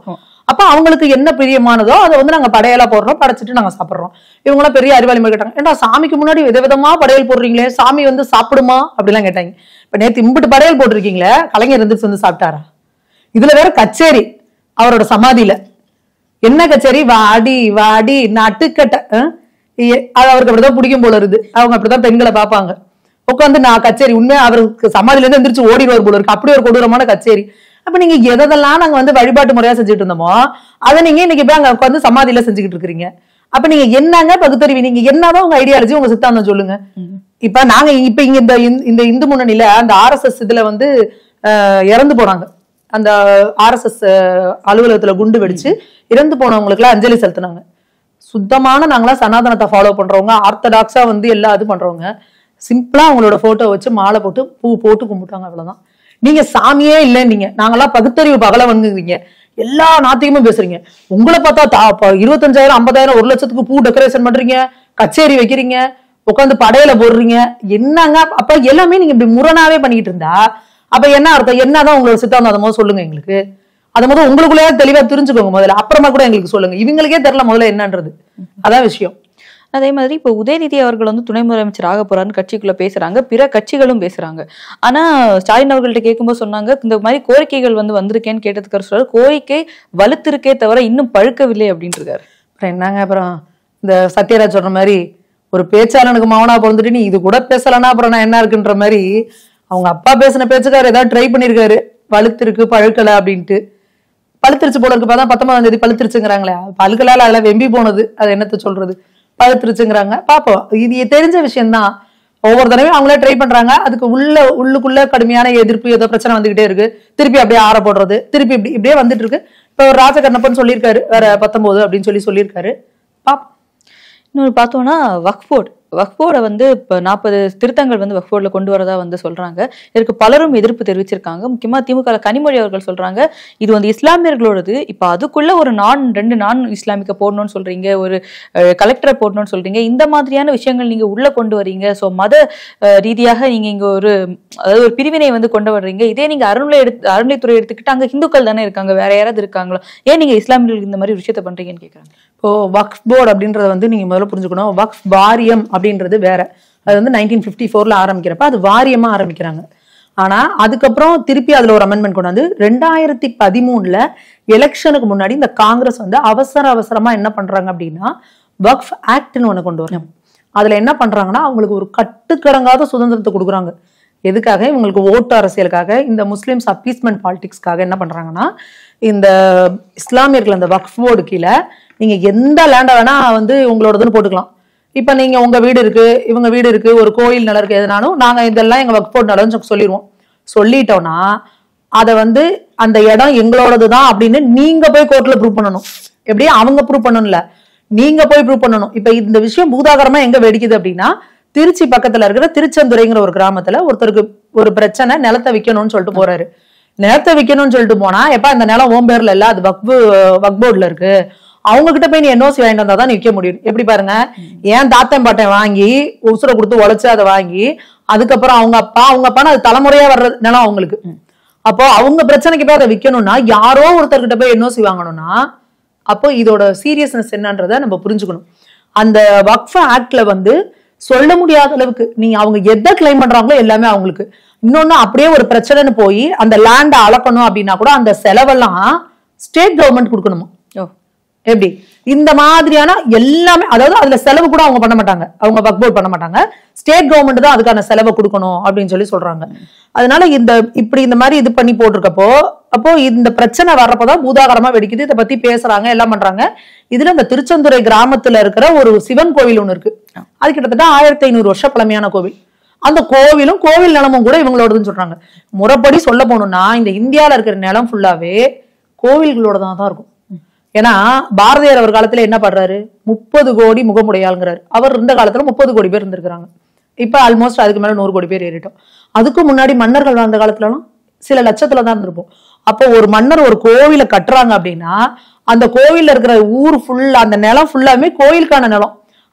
அப்ப அவங்களுக்கு என்ன பிரியமானதோ அதை வந்து நாங்க படையலா போடுறோம் படைச்சிட்டு நாங்க சாப்பிடுறோம் இவங்க எல்லாம் பெரிய அறிவாளி மாதிரி கேட்டாங்க ஏன்டா சாமிக்கு முன்னாடி விதவிதமா படையல் போடுறீங்களே சாமி வந்து சாப்பிடுமா அப்படிலாம் கேட்டாங்க இப்ப நேத்து இம்பிட்டு படையல் போட்டிருக்கீங்களே கலைஞர் இருந்துச்சு வந்து சாப்பிட்டாரா இதுல வேற கச்சேரி அவரோட சமாதியில என்ன கச்சேரி வாடி வாடி நட்டுக்கட்ட அஹ்? ஏ- அது அவருக்கு அப்படிதான் பிடிக்கும் போல இருக்குது அவங்க அப்படிதான் பெண்களை பார்ப்பாங்க உட்காந்து நான் கச்சேரி உண்மையா அவருக்கு சமாதியில இருந்து எந்திரிச்சு ஓடிடுவார் போல இருக்கு அப்படி ஒரு கொடூரமான கச்சேரி அப்ப நீங்க எதெல்லாம் நாங்க வந்து வழிபாட்டு முறையா செஞ்சுட்டு இருந்தோமோ அதை நீங்க இன்னைக்கு போய் அங்க உட்காந்து சமாதியில செஞ்சுக்கிட்டு இருக்கிறீங்க அப்ப நீங்க என்னங்க பகுத்தறிவு நீங்க என்னதான் உங்க ஐடியாலஜி உங்க சித்தாந்தம் சொல்லுங்க இப்ப நாங்க இப்ப இங்க இந்த இந்த- இந்த இந்து முன்னணியில அந்த ஆர்எஸ்எஸ் இதுல வந்து அஹ், இறந்து போனாங்க அந்த ஆர்எஸ்எஸ் அலுவலகத்துல குண்டு வெடிச்சு இறந்து போனவங்களுக்கு எல்லாம் அஞ்சலி செலுத்தினாங்க சுத்தமான நாங்களாம் சனாதனத்தை ஃபாலோ பண்றவங்க ஆர்த்தடாக்ஸா வந்து எல்லா இது பண்றவங்க சிம்பிளா அவங்களோட போட்டோ வச்சு மாலை போட்டு பூ போட்டு கும்பிட்டாங்க அவ்வளவுதான் நீங்க சாமியே இல்லைன்னீங்க நாங்கெல்லாம் பகுத்தறிவு பகல வந்துங்க எல்லா நாத்தையுமே பேசுறீங்க உங்களை பார்த்தா தா- ப- இருபத்தஞ்சாயிரம் ஐம்பதாயிரம் ஒரு லட்சத்துக்கு பூ டெக்கரேஷன் பண்றீங்க கச்சேரி வைக்கிறீங்க உட்காந்து படையில போடுறீங்க என்னங்க அப்ப எல்லாமே நீங்க இப்படி முரணாவே பண்ணிட்டு இருந்தா அப்ப என்ன அர்த்தம் என்னதான் உங்களோட சித்தாந்தம் அதை முதல்ல சொல்லுங்க எங்களுக்கு அதை முதல்ல உங்களுக்குள்ளேயே தெளிவா தெரிஞ்சுக்கோங்க முதல்ல அப்புறமா கூட எங்களுக்கு சொல்லுங்க இவங்களுக்கே தெரியல முதல்ல என்னன்றது அதான் விஷயம்
அதே மாதிரி இப்போ உதயநிதி அவர்கள் வந்து துணை முதலமைச்சர் ஆக போறாருன்னு கட்சிக்குள்ள பேசுறாங்க பிற கட்சிகளும் பேசுறாங்க ஆனா ஸ்டாலின் அவர்கள்ட்ட கேட்கும்போது சொன்னாங்க இந்த மாதிரி கோரிக்கைகள் வந்து வந்திருக்கேன்னு கேட்டதுக்கு சொல்றாரு கோரிக்கை வலுத்திருக்கே தவிர இன்னும் பழுக்கவில்லை அப்படின்னு இருக்காரு
அப்புறம் என்னங்க அப்புறம் இந்த சத்யராஜ் சொல்ற மாதிரி ஒரு பேச்சாளனுக்கு மௌனா பிறந்துட்டு நீ இது கூட பேசலன்னா அப்புறம் நான் என்ன இருக்குன்ற மாதிரி அவங்க அப்பா பேசின பேச்சுக்கார் ஏதாவது ட்ரை பண்ணிருக்காரு வலுத்திருக்கு பழுக்கல அப்படின்ட்டு பழுத்திருச்சு போல இருக்கு பார்த்தா பத்தொன்பதாம் தேதி பழுத்திருச்சுங்கிறாங்களே பழுக்கலால அதெல்லாம் வெம்பி போனது அது என்னத்த சொல்றது பழுத்திருச்சுங்கிறாங்க பாப்போம் இது தெரிஞ்ச விஷயம்தான் ஒவ்வொரு தடவையும் அவங்களே ட்ரை பண்றாங்க அதுக்கு உள்ள உள்ளுக்குள்ள கடுமையான எதிர்ப்பு ஏதோ பிரச்சனை வந்துகிட்டே இருக்கு திருப்பி அப்படியே ஆற போடுறது திருப்பி இப்படி இப்படியே வந்துட்டு இருக்கு இப்ப ஒரு ராஜகண்ணப்பன் சொல்லியிருக்காரு வேற பத்தொன்பது அப்படின்னு சொல்லி சொல்லியிருக்காரு பாப்போம்
இன்னொரு பார்த்தோம்னா வக்ஃபோர்ட் வக்ஃபோர்டை வந்து இப்போ நாற்பது திருத்தங்கள் வந்து வக்ஃபோர்டில் கொண்டு வரதா வந்து சொல்றாங்க இதற்கு பலரும் எதிர்ப்பு தெரிவிச்சிருக்காங்க முக்கியமா திமுக கனிமொழி அவர்கள் சொல்றாங்க இது வந்து இஸ்லாமியர்களோடது இப்போ அதுக்குள்ள ஒரு நான் ரெண்டு நான் இஸ்லாமிக்க போடணும்னு சொல்றீங்க ஒரு கலெக்டரை போடணும்னு சொல்றீங்க இந்த மாதிரியான விஷயங்கள் நீங்க உள்ள கொண்டு வரீங்க ஸோ மத அஹ், ரீதியாக நீங்க இங்க ஒரு அதாவது ஒரு பிரிவினை வந்து கொண்டு வர்றீங்க இதே நீங்க அருண்லை எடுத்து அருண்லைத்துறை எடுத்துக்கிட்டு அங்க இந்துக்கள் தானே இருக்காங்க வேற யாராவது இருக்காங்களா ஏன் நீங்க இஸ்லாமியர்களுக்கு இந்த மாதிரி விஷயத்த பண்றீங்கன்னு கேக்குறாங்க
இப்போ வக்ஃப் போர்டு அப்படின்றத வந்து நீங்க முதல்ல புரிஞ்சுக்கணும் வக்ஃப் வாரியம் அப்படின்றது வேற அது வந்து நைன்டீன் ஃபிஃப்டி ஃபோர்ல ஆரம்பிக்கிறப்ப அது வாரியமா ஆரம்பிக்கிறாங்க ஆனா அதுக்கப்புறம் திருப்பி அதுல ஒரு அமெண்ட்மெண்ட் கொண்டாந்து ரெண்டாயிரத்தி பதிமூணுல எலெக்ஷனுக்கு முன்னாடி இந்த காங்கிரஸ் வந்து அவசர அவசரமா என்ன பண்றாங்க அப்படின்னா வக்ஃப் ஆக்ட்னு ஒண்ணு கொண்டு வராங்க அதுல என்ன பண்றாங்கன்னா அவங்களுக்கு ஒரு கட்டுக்கடங்காத சுதந்திரத்தை கொடுக்குறாங்க எதுக்காக இவங்களுக்கு ஓட்டு அரசியலுக்காக இந்த முஸ்லிம்ஸ் அப்பீஸ்மெண்ட் பாலிடிக்ஸ்க்காக என்ன பண்றாங்கன்னா இந்த இஸ்லாமியர்கள் அந்த வக்ஃப் போர்டு கீழே நீங்க எந்த லேண்டை வேணா வந்து உங்களோடதுன்னு போட்டுக்கலாம் இப்ப நீங்க உங்க வீடு இருக்கு இவங்க வீடு இருக்கு ஒரு கோயில் நிலம் இருக்கு எதுனாலும் நாங்க இதெல்லாம் எங்க வக்ஃப் போர்டு நிலம்னு சொல்லிடுவோம் சொல்லிட்டோம்னா அதை வந்து அந்த இடம் எங்களோடது தான் அப்படின்னு நீங்க போய் கோர்ட்ல ப்ரூவ் பண்ணணும் எப்படி அவங்க ப்ரூவ் பண்ணணும்ல நீங்க போய் ப்ரூவ் பண்ணணும் இப்ப இந்த விஷயம் பூதாகரமா எங்க வெடிக்குது அப்படின்னா திருச்சி பக்கத்துல இருக்கிற திருச்செந்துறைங்கிற ஒரு கிராமத்துல ஒருத்தருக்கு ஒரு பிரச்சனை நிலத்தை விற்கணும்னு சொல்லிட்டு போறாரு நிலத்தை விற்கணும்னு சொல்லிட்டு போனா எப்ப இந்த நிலம் ஓம் பேர்ல இல்ல அது வக்பு வக் போர்டுல இருக்கு அவங்க கிட்ட போய் நீ என்ஓசி வாங்கிட்டு வந்தா தான் நீ விற்க முடியும் எப்படி பாருங்க ஏன் தாத்தன் பாட்டன் வாங்கி உசுரை கொடுத்து உழைச்சு அதை வாங்கி அதுக்கப்புறம் அவங்க அப்பா அவங்க அப்பான்னு அது தலைமுறையா வர்ற நிலம் அவங்களுக்கு அப்போ அவங்க பிரச்சனைக்கு போய் அதை விற்கணும்னா யாரோ ஒருத்தர்கிட்ட போய் என்ஓசி வாங்கணும்னா அப்போ இதோட சீரியஸ்னஸ் என்னன்றதை நம்ம புரிஞ்சுக்கணும் அந்த வக்ஃப் ஆக்ட்ல வந்து சொல்ல முடியாத அளவுக்கு நீங்க அவங்க எதை கிளைம் பண்றாங்களோ எல்லாமே அவங்களுக்கு இன்னொன்னு அப்படியே ஒரு பிரச்சனைன்னு போய் அந்த லேண்டை அளக்கணும் அப்படின்னா கூட அந்த செலவெல்லாம் ஸ்டேட் கவர்மெண்ட் கொடுக்கணுமா
ஓ
எப்படி இந்த மாதிரியான எல்லாமே அதாவது அதுல செலவு கூட அவங்க பண்ண மாட்டாங்க அவங்க ஒர்க் போர்ட் பண்ண மாட்டாங்க ஸ்டேட் கவர்மெண்ட் தான் அதுக்கான செலவை கொடுக்கணும் அப்படின்னு சொல்லி சொல்றாங்க அதனால இந்த இப்படி இந்த மாதிரி இது பண்ணி போட்டிருக்கப்போ அப்போ இந்த பிரச்சனை வர்றப்பதான் பூதாகரமா வெடிக்குது இதை பத்தி பேசுறாங்க எல்லாம் பண்றாங்க இதுல இந்த திருச்செந்துறை கிராமத்துல இருக்கிற ஒரு சிவன் கோவில் ஒண்ணு இருக்கு அது கிட்டத்தட்ட ஆயிரத்தி ஐநூறு வருஷம் பழமையான கோவில் அந்த கோவிலும் கோவில் நிலமும் கூட இவங்களோடதுன்னு சொல்றாங்க முறைப்படி சொல்ல போகணும்னா இந்த இந்தியால இருக்கிற நிலம் ஃபுல்லாவே கோவில்களோட தான் தான் இருக்கும் ஏன்னா பாரதியார் அவர் காலத்துல என்ன பண்றாரு முப்பது கோடி முகமுடையாளுங்கிறாரு அவர் இருந்த காலத்துல முப்பது கோடி பேர் இருந்திருக்கிறாங்க இப்ப ஆல்மோஸ்ட் அதுக்கு மேல நூறு கோடி பேர் ஏறிட்டோம் அதுக்கு முன்னாடி மன்னர்கள் வாழ்ந்த காலத்துலலாம் சில லட்சத்துல தான் இருந்திருப்போம் அப்போ ஒரு மன்னர் ஒரு கோவிலை கட்டுறாங்க அப்படின்னா அந்த கோவில்ல இருக்கிற ஊர் ஃபுல்லா அந்த நிலம் ஃபுல்லாமே கோயிலுக்கான நிலம்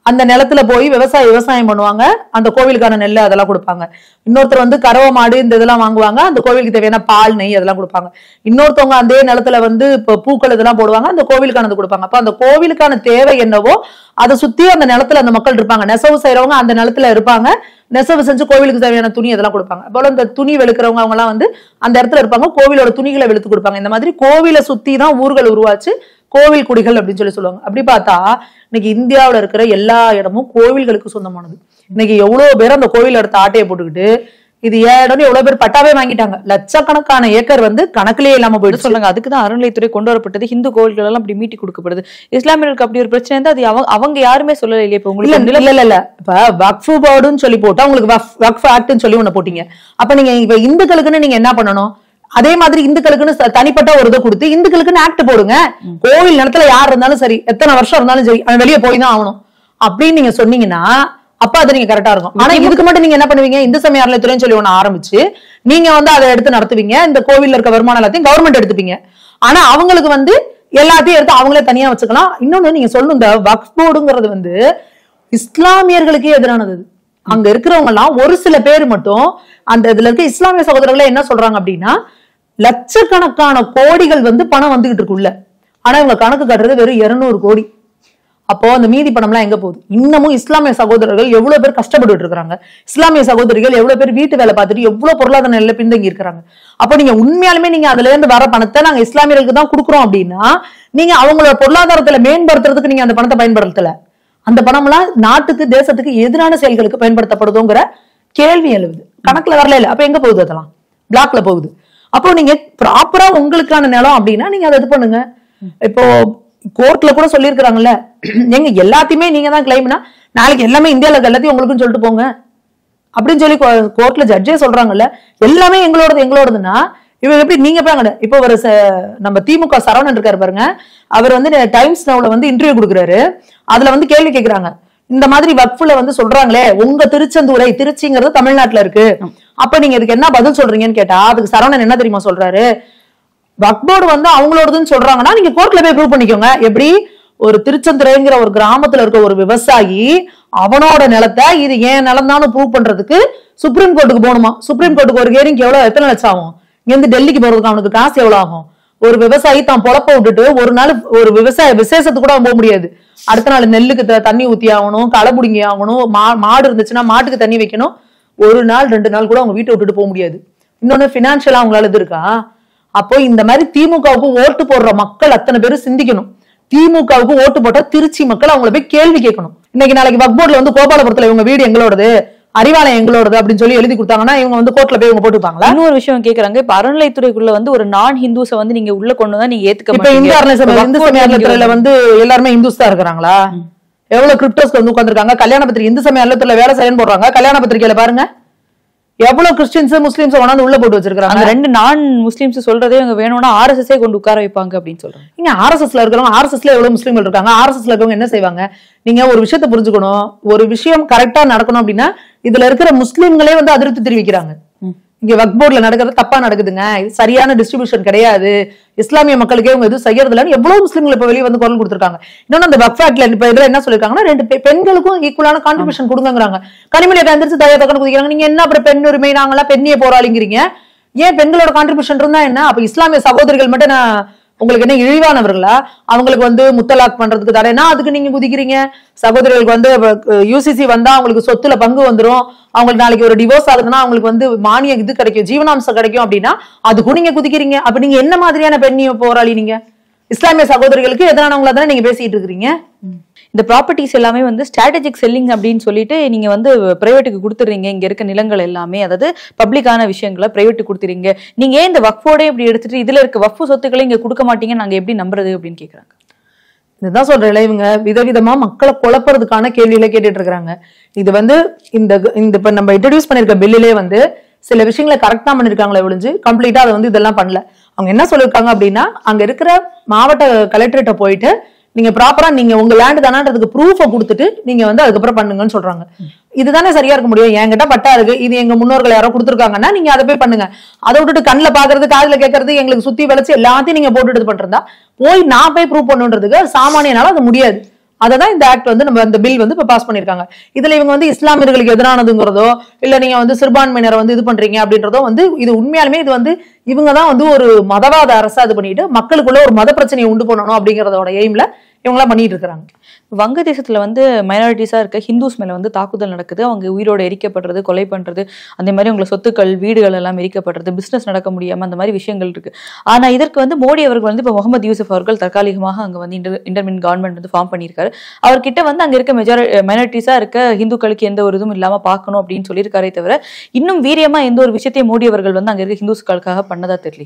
அந்த நிலத்துல போய் விவசாய விவசாயம் பண்ணுவாங்க அந்த கோவிலுக்கான நெல் அதெல்லாம் கொடுப்பாங்க இன்னொருத்தர் வந்து கறவை மாடு இந்த இதெல்லாம் வாங்குவாங்க அந்த கோவிலுக்கு தேவையான பால் நெய் அதெல்லாம் கொடுப்பாங்க இன்னொருத்தவங்க அதே நிலத்துல வந்து இப்போ பூக்கள் இதெல்லாம் போடுவாங்க அந்த கோவிலுக்கானது கொடுப்பாங்க அப்ப அந்த கோவிலுக்கான தேவை என்னவோ அதை சுத்தி அந்த நிலத்துல அந்த மக்கள் இருப்பாங்க நெசவு செய்யறவங்க அந்த நிலத்துல இருப்பாங்க நெசவு செஞ்சு கோவிலுக்கு தேவையான துணி அதெல்லாம் கொடுப்பாங்க போல இந்த துணி வெளுக்கிறவங்க அவங்க எல்லாம் வந்து அந்த இடத்துல இருப்பாங்க கோவிலோட துணிகளை வெளுத்து கொடுப்பாங்க இந்த மாதிரி கோவிலை சுத்தி தான் ஊர்கள் உருவாச்சு கோவில் குடிகள் அப்படின்னு சொல்லி சொல்லுவாங்க அப்படி பார்த்தா இன்னைக்கு இந்தியாவுல இருக்கிற எல்லா இடமும் கோவில்களுக்கு சொந்தமானது இன்னைக்கு எவ்வளவு பேர் அந்த கோவில் இடத்த ஆட்டையை போட்டுக்கிட்டு இது ஏன் இடம்னு எவ்வளவு பேர் பட்டாவே வாங்கிட்டாங்க லட்சக்கணக்கான ஏக்கர் வந்து கணக்கிலே இல்லாம போயிடுச்சு
சொல்றாங்க அதுக்கு தான் அறநிலைத்துறை கொண்டு வரப்பட்டது ஹிந்து கோவில்கள் எல்லாம் அப்படி மீட்டி கொடுக்கப்படுது இஸ்லாமியர்களுக்கு அப்படி ஒரு பிரச்சனை இருந்தா அது அவங்க அவங்க யாருமே சொல்லல இல்லையா இப்ப
இல்ல
உங்களுக்கு
இல்ல இல்ல இல்ல இப்ப வக்ஃபு போர்டுன்னு சொல்லி போட்டா உங்களுக்கு வக்ஃப் வக்ஃப் ஆக்ட்னு சொல்லி ஒண்ணு போட்டீங்க அப்ப நீங்க இப்ப இந்துக்களுக்குன்னு நீங்க என்ன பண்ணணும் அதே மாதிரி இந்துக்களுக்குன்னு ச- தனிப்பட்ட ஒரு இதை கொடுத்து இந்துக்களுக்குன்னு ஆக்ட் போடுங்க கோவில் நிலத்துல யார் இருந்தாலும் சரி எத்தனை வருஷம் இருந்தாலும் சரி அவன் வெளியே போய் தான் ஆகணும் அப்படின்னு நீங்க சொன்னீங்கன்னா அப்ப அது நீங்க கரெக்டா இருக்கும் ஆனா இதுக்கு மட்டும் நீங்க என்ன பண்ணுவீங்க இந்து சமய அறநிலையத்துறைன்னு சொல்லி ஒண்ணு ஆரம்பிச்சு நீங்க வந்து அதை எடுத்து நடத்துவீங்க இந்த கோவில்ல இருக்க வருமானம் எல்லாத்தையும் கவர்மெண்ட் எடுத்துப்பீங்க ஆனா அவங்களுக்கு வந்து எல்லாத்தையும் எடுத்து அவங்களே தனியா வச்சுக்கலாம் இன்னொன்னு நீங்க சொல்லணும் இந்த வக்ஃப் போர்டுங்கிறது வந்து இஸ்லாமியர்களுக்கே எதிரானது இது. அங்க இருக்கிறவங்க எல்லாம் ஒரு சில பேர் மட்டும் அந்த இதுல இருக்க இஸ்லாமிய சகோதரர்களே என்ன சொல்றாங்க அப்படின்னா லட்சக்கணக்கான கோடிகள் வந்து பணம் வந்துகிட்டு இருக்குள்ள ஆனா இவங்க கணக்கு காட்டுறது வெறும் 200 கோடி அப்போ அந்த மீதி பணம்லாம் எங்க போகுது இன்னமும் இஸ்லாமிய சகோதரர்கள் எவ்வளவு பேர் கஷ்டப்பட்டுட்டு இருக்காங்க இஸ்லாமிய சகோதரிகள் எவ்வளவு பேர் வீட்டு வேலை பார்த்துட்டு எவ்வளவு பொருளாதார நிலையில பின்தங்கி இருக்கிறாங்க அப்போ நீங்க உண்மையாலுமே நீங்க அதுல இருந்து வர பணத்தை நாங்க இஸ்லாமியர்களுக்கு தான் கொடுக்குறோம் அப்படின்னா நீங்க அவங்களோட பொருளாதாரத்துல மேம்படுத்துறதுக்கு நீங்க அந்த பணத்தை பயன்படுத்தல அந்த பணம்லாம் நாட்டுக்கு தேசத்துக்கு எதிரான செயல்களுக்கு பயன்படுத்தப்படுதோங்கிற கேள்வி எழுவுது கணக்குல வரல இல்ல அப்ப எங்க போகுது அதெல்லாம் பிளாக்ல போகுது அப்போ நீங்க ப்ராப்பரா உங்களுக்கான நிலம் அப்படின்னா நீங்க அதை இது பண்ணுங்க இப்போ கோர்ட்ல கூட சொல்லியிருக்கிறாங்கல்ல எங்க எல்லாத்தையுமே நீங்க தான் கிளைம்னா நாளைக்கு எல்லாமே இந்தியால இருக்க எல்லாத்தையும் உங்களுக்குன்னு சொல்லிட்டு போங்க அப்படின்னு சொல்லி கோர்ட்ல ஜட்ஜே சொல்றாங்கல்ல எல்லாமே எங்களோடது எங்களோடதுன்னா இவங்க எப்படி நீங்க பாருங்க இப்போ ஒரு ச- நம்ம திமுக சரவணன் இருக்காரு பாருங்க அவர் வந்து டைம்ஸ் நவுல வந்து இன்டர்வியூ கொடுக்குறாரு அதுல வந்து கேள்வி கேக்குறாங்க இந்த மாதிரி வக்ஃபுல வந்து சொல்றாங்களே உங்க திருச்செந்தூரை திருச்சிங்கிறது தமிழ்நாட்டுல இருக்கு அப்ப நீங்க இதுக்கு என்ன பதில் சொல்றீங்கன்னு கேட்டா அதுக்கு சரவணன் என்ன தெரியுமா சொல்றாரு வக்போர்டு வந்து அவங்களோடதுன்னு சொல்றாங்கன்னா நீங்க கோர்ட்ல போய் ப்ரூவ் பண்ணிக்கோங்க எப்படி ஒரு திருச்செந்துறைங்கிற ஒரு கிராமத்துல இருக்க ஒரு விவசாயி அவனோட நிலத்தை இது ஏன் நிலம் தான் ப்ரூவ் பண்றதுக்கு சுப்ரீம் கோர்ட்டுக்கு போகணுமா சுப்ரீம் கோர்ட்டுக்கு ஒரு ஹியரிங் எவ்வளவு எத்தனை லட்சம் ஆகும் இங்க இருந்து டெல்லிக்கு போறதுக்கு அவனுக்கு காசு எவ்வளவு ஆகும் ஒரு விவசாயி தான் பொழப்ப விட்டுட்டு ஒரு நாள் ஒரு விவசாய விசேஷத்துக்கு கூட அவன் போக முடியாது அடுத்த நாள் நெல்லுக்கு த- தண்ணி ஊத்தி ஆகணும் களை பிடுங்கி ஆகணும் மா மாடு இருந்துச்சுன்னா மாட்டுக்கு தண்ணி வைக்கணும் ஒரு நாள் ரெண்டு நாள் கூட அவங்க வீட்டை விட்டுட்டு போக முடியாது இன்னொன்னு பினான்சியலா அவங்களால இது இருக்கா அப்போ இந்த மாதிரி திமுகவுக்கு ஓட்டு போடுற மக்கள் அத்தனை பேரும் சிந்திக்கணும் திமுகவுக்கு ஓட்டு போட்டா திருச்சி மக்கள் அவங்கள போய் கேள்வி கேட்கணும் இன்னைக்கு நாளைக்கு வக்போர்ட்ல வந்து கோபாலபுரத்துல இவங்க வீடு எங்களோடது அறிவாலயம் எங்களோடது அப்படின்னு சொல்லி எழுதி கொடுத்தாங்கன்னா இவங்க வந்து கோர்ட்ல போய் இவங்க போட்டுப்பாங்களா
இன்னொரு விஷயம் கேக்குறாங்க இப்ப அறநிலைத்துறைக்குள்ள வந்து ஒரு நான் ஹிந்துஸ வந்து நீங்க உள்ள கொண்டு வந்தா நீங்க ஏத்துக்க
இப்ப இந்து அரணை சபை
இப்ப
இந்து
வக்ஃபு
சமய
நீங்க
அறநிலையத்துறையில வந்து எல்லாருமே இந்துஸ் தான் இருக்கிறாங்களா எவ்வளவு கிரிப்டோஸ்க்கு வந்து உட்காந்துருக்காங்க கல்யாண பத்திரிகை இந்து சமய அறநிலையத்துல வேலை செய்யன்னு போடுறாங்க கல்யாண பத்திரிகையில பாருங்க எவ்வளவு கிறிஸ்டின்ஸ் முஸ்லிம்ஸ் கொண்டாந்து உள்ள போட்டு வச்சிருக்காங்க
அந்த ரெண்டு நான் முஸ்லிம்ஸ் சொல்றதே இவங்க வேணும்னா ஆர்எஸ்எஸ்ஸே கொண்டு உட்கார வைப்பாங்க அப்படின்னு சொல்றாங்க
நீங்க ஆர்எஸ்எஸ்ல இருக்கிறவங்க ஆர்எஸ்எஸ்ல எவ்வளவு முஸ்லீம்கள் இருக்காங்க ஆர்எஸ்எஸ்ல இருக்கவங்க என்ன செய்வாங்க நீங்க ஒரு விஷயத்தை புரிஞ்சுக்கணும் ஒரு விஷயம் கரெக்டா நடக்கணும் அப்படின்னா இதுல இருக்கிற முஸ்லீம்களே வந்து அதிருப்தி தெரிவிக்கிறாங்க இங்க வக் போர்ட்ல நடக்கிறது தப்பா நடக்குதுங்க இது சரியான டிஸ்ட்ரிபியூஷன் கிடையாது இஸ்லாமிய மக்களுக்கே இவங்க எதுவும் செய்யறது இல்லைன்னு எவ்வளவு முஸ்லீம்கள் இப்ப வெளியே வந்து குரல் கொடுத்திருக்காங்க இன்னொன்னு அந்த வக் ஃபேக்ட்ல இப்ப இதுல என்ன சொல்லிருக்காங்கன்னா ரெண்டு பெ- பெண்களுக்கும் ஈக்குவலான கான்ட்ரிபியூஷன் கொடுங்கறாங்க கனிமொழி எந்திரிச்சு தயா தக்கன்னு குதிக்கிறாங்க நீங்க என்ன அப்புறம் பெண் உரிமை நாங்களாம் பெண்ணிய போராளிங்கிறீங்க ஏன் பெண்களோட கான்ட்ரிபியூஷன் இருந்தா என்ன அப்ப இஸ்லாமிய சகோதரிகள் மட்டும் நான் உங்களுக்கு என்ன இழிவானவர்களா அவங்களுக்கு வந்து முத்தலாக் பண்றதுக்கு தரேன்னா அதுக்கு நீங்க குதிக்கிறீங்க சகோதரிகளுக்கு வந்து யூசிசி வந்தா அவங்களுக்கு சொத்துல பங்கு வந்துரும் அவங்களுக்கு நாளைக்கு ஒரு டிவோர்ஸ் ஆகுதுன்னா அவங்களுக்கு வந்து மானிய இது கிடைக்கும் ஜீவனாம்சம் கிடைக்கும் அப்படின்னா அதுக்கும் நீங்க குதிக்கிறீங்க அப்ப நீங்க என்ன மாதிரியான பெண்ணிய போராளி நீங்க இஸ்லாமிய சகோதரிகளுக்கு எதிரானவங்களா தானே நீங்க பேசிட்டு இருக்கிறீங்க
இந்த ப்ராப்பர்ட்டிஸ் எல்லாமே வந்து ஸ்ட்ராட்டஜிக் செல்லிங் அப்படின்னு சொல்லிட்டு நீங்க வந்து பிரைவேட்டுக்கு கொடுத்துறீங்க இங்க இருக்க நிலங்கள் எல்லாமே அதாவது பப்ளிக்கான விஷயங்களை பிரைவேட்டுக்கு கொடுத்துறீங்க நீங்க ஏன் இந்த வக்ஃபோடே இப்படி எடுத்துட்டு இதுல இருக்க வக்ஃபு சொத்துக்களை இங்க கொடுக்க மாட்டீங்க நாங்க எப்படி நம்புறது அப்படின்னு கேக்குறாங்க
இதுதான் சொல்றேன் இவங்க விதவிதமா மக்களை குழப்பறதுக்கான கேள்வியில கேட்டுட்டு இருக்காங்க இது வந்து இந்த இந்த இப்ப நம்ம இன்ட்ரடியூஸ் பண்ணிருக்க பில்லிலே வந்து சில விஷயங்களை கரெக்டா பண்ணிருக்காங்களே ஒழிஞ்சு கம்ப்ளீட்டா அதை வந்து இதெல்லாம் பண்ணல அவங்க என்ன சொல்லிருக்காங்க அப்படின்னா அங்க இருக்கிற மாவட்ட கலெக்டரேட்ட போயிட்டு நீங்க ப்ராப்பரா நீங்க உங்க லேண்ட் தானான்றதுக்கு ப்ரூஃப கொடுத்துட்டு நீங்க வந்து அதுக்கப்புறம் பண்ணுங்கன்னு சொல்றாங்க இதுதானே சரியா இருக்க முடியும் என்கிட்ட பட்டா இருக்கு இது எங்க முன்னோர்கள் யாரோ கொடுத்துருக்காங்கன்னா நீங்க அதை போய் பண்ணுங்க அதை விட்டுட்டு கண்ணுல பாக்குறது காதுல கேட்கறது எங்களுக்கு சுத்தி வளைச்சு எல்லாத்தையும் நீங்க போட்டு இது பண்றதா போய் நான் போய் ப்ரூவ் பண்ணுன்றதுக்கு சாமானியனால அது முடியாது அதை தான் இந்த ஆக்ட் வந்து நம்ம அந்த பில் வந்து இப்ப பாஸ் பண்ணிருக்காங்க இதுல இவங்க வந்து இஸ்லாமியர்களுக்கு எதிரானதுங்கிறதோ இல்ல நீங்க வந்து சிறுபான்மையினரை வந்து இது பண்றீங்க அப்படின்றதோ வந்து இது உண்மையாலுமே இது வந்து இவங்க தான் வந்து ஒரு மதவாத அரசா இது பண்ணிட்டு மக்களுக்குள்ள ஒரு மத பிரச்சனையை உண்டு பண்ணணும் அப்படிங்கறதோட எய்ம்ல இவங்கெல்லாம் பண்ணிட்டு இருக்காங்க
வங்கதேசத்துல வந்து மைனாரிட்டிஸா இருக்க ஹிந்துஸ் மேல வந்து தாக்குதல் நடக்குது அவங்க உயிரோடு எரிக்கப்படுறது கொலை பண்றது அந்த மாதிரி அவங்கள சொத்துக்கள் வீடுகள் எல்லாம் எரிக்கப்படுறது பிசினஸ் நடக்க முடியாம அந்த மாதிரி விஷயங்கள் இருக்கு ஆனா இதற்கு வந்து மோடி அவர்கள் வந்து இப்போ முகமது யூசுப் அவர்கள் தற்காலிகமாக அங்க வந்து இன்டர் இன்டர்மின் கவர்மெண்ட் வந்து ஃபார்ம் பண்ணியிருக்காரு அவர்கிட்ட வந்து அங்க இருக்க மெஜாரி மைனாரிட்டிஸா இருக்க ஹிந்துக்களுக்கு எந்த ஒரு இதுவும் இல்லாம பார்க்கணும் அப்படின்னு சொல்லியிருக்காரே தவிர இன்னும் வீரியமா எந்த ஒரு விஷயத்தையும் மோடி அவர்கள் வந்து அங்க இருக்க ஹிந்துஸ்களுக்காக பண்ணதா தெரியல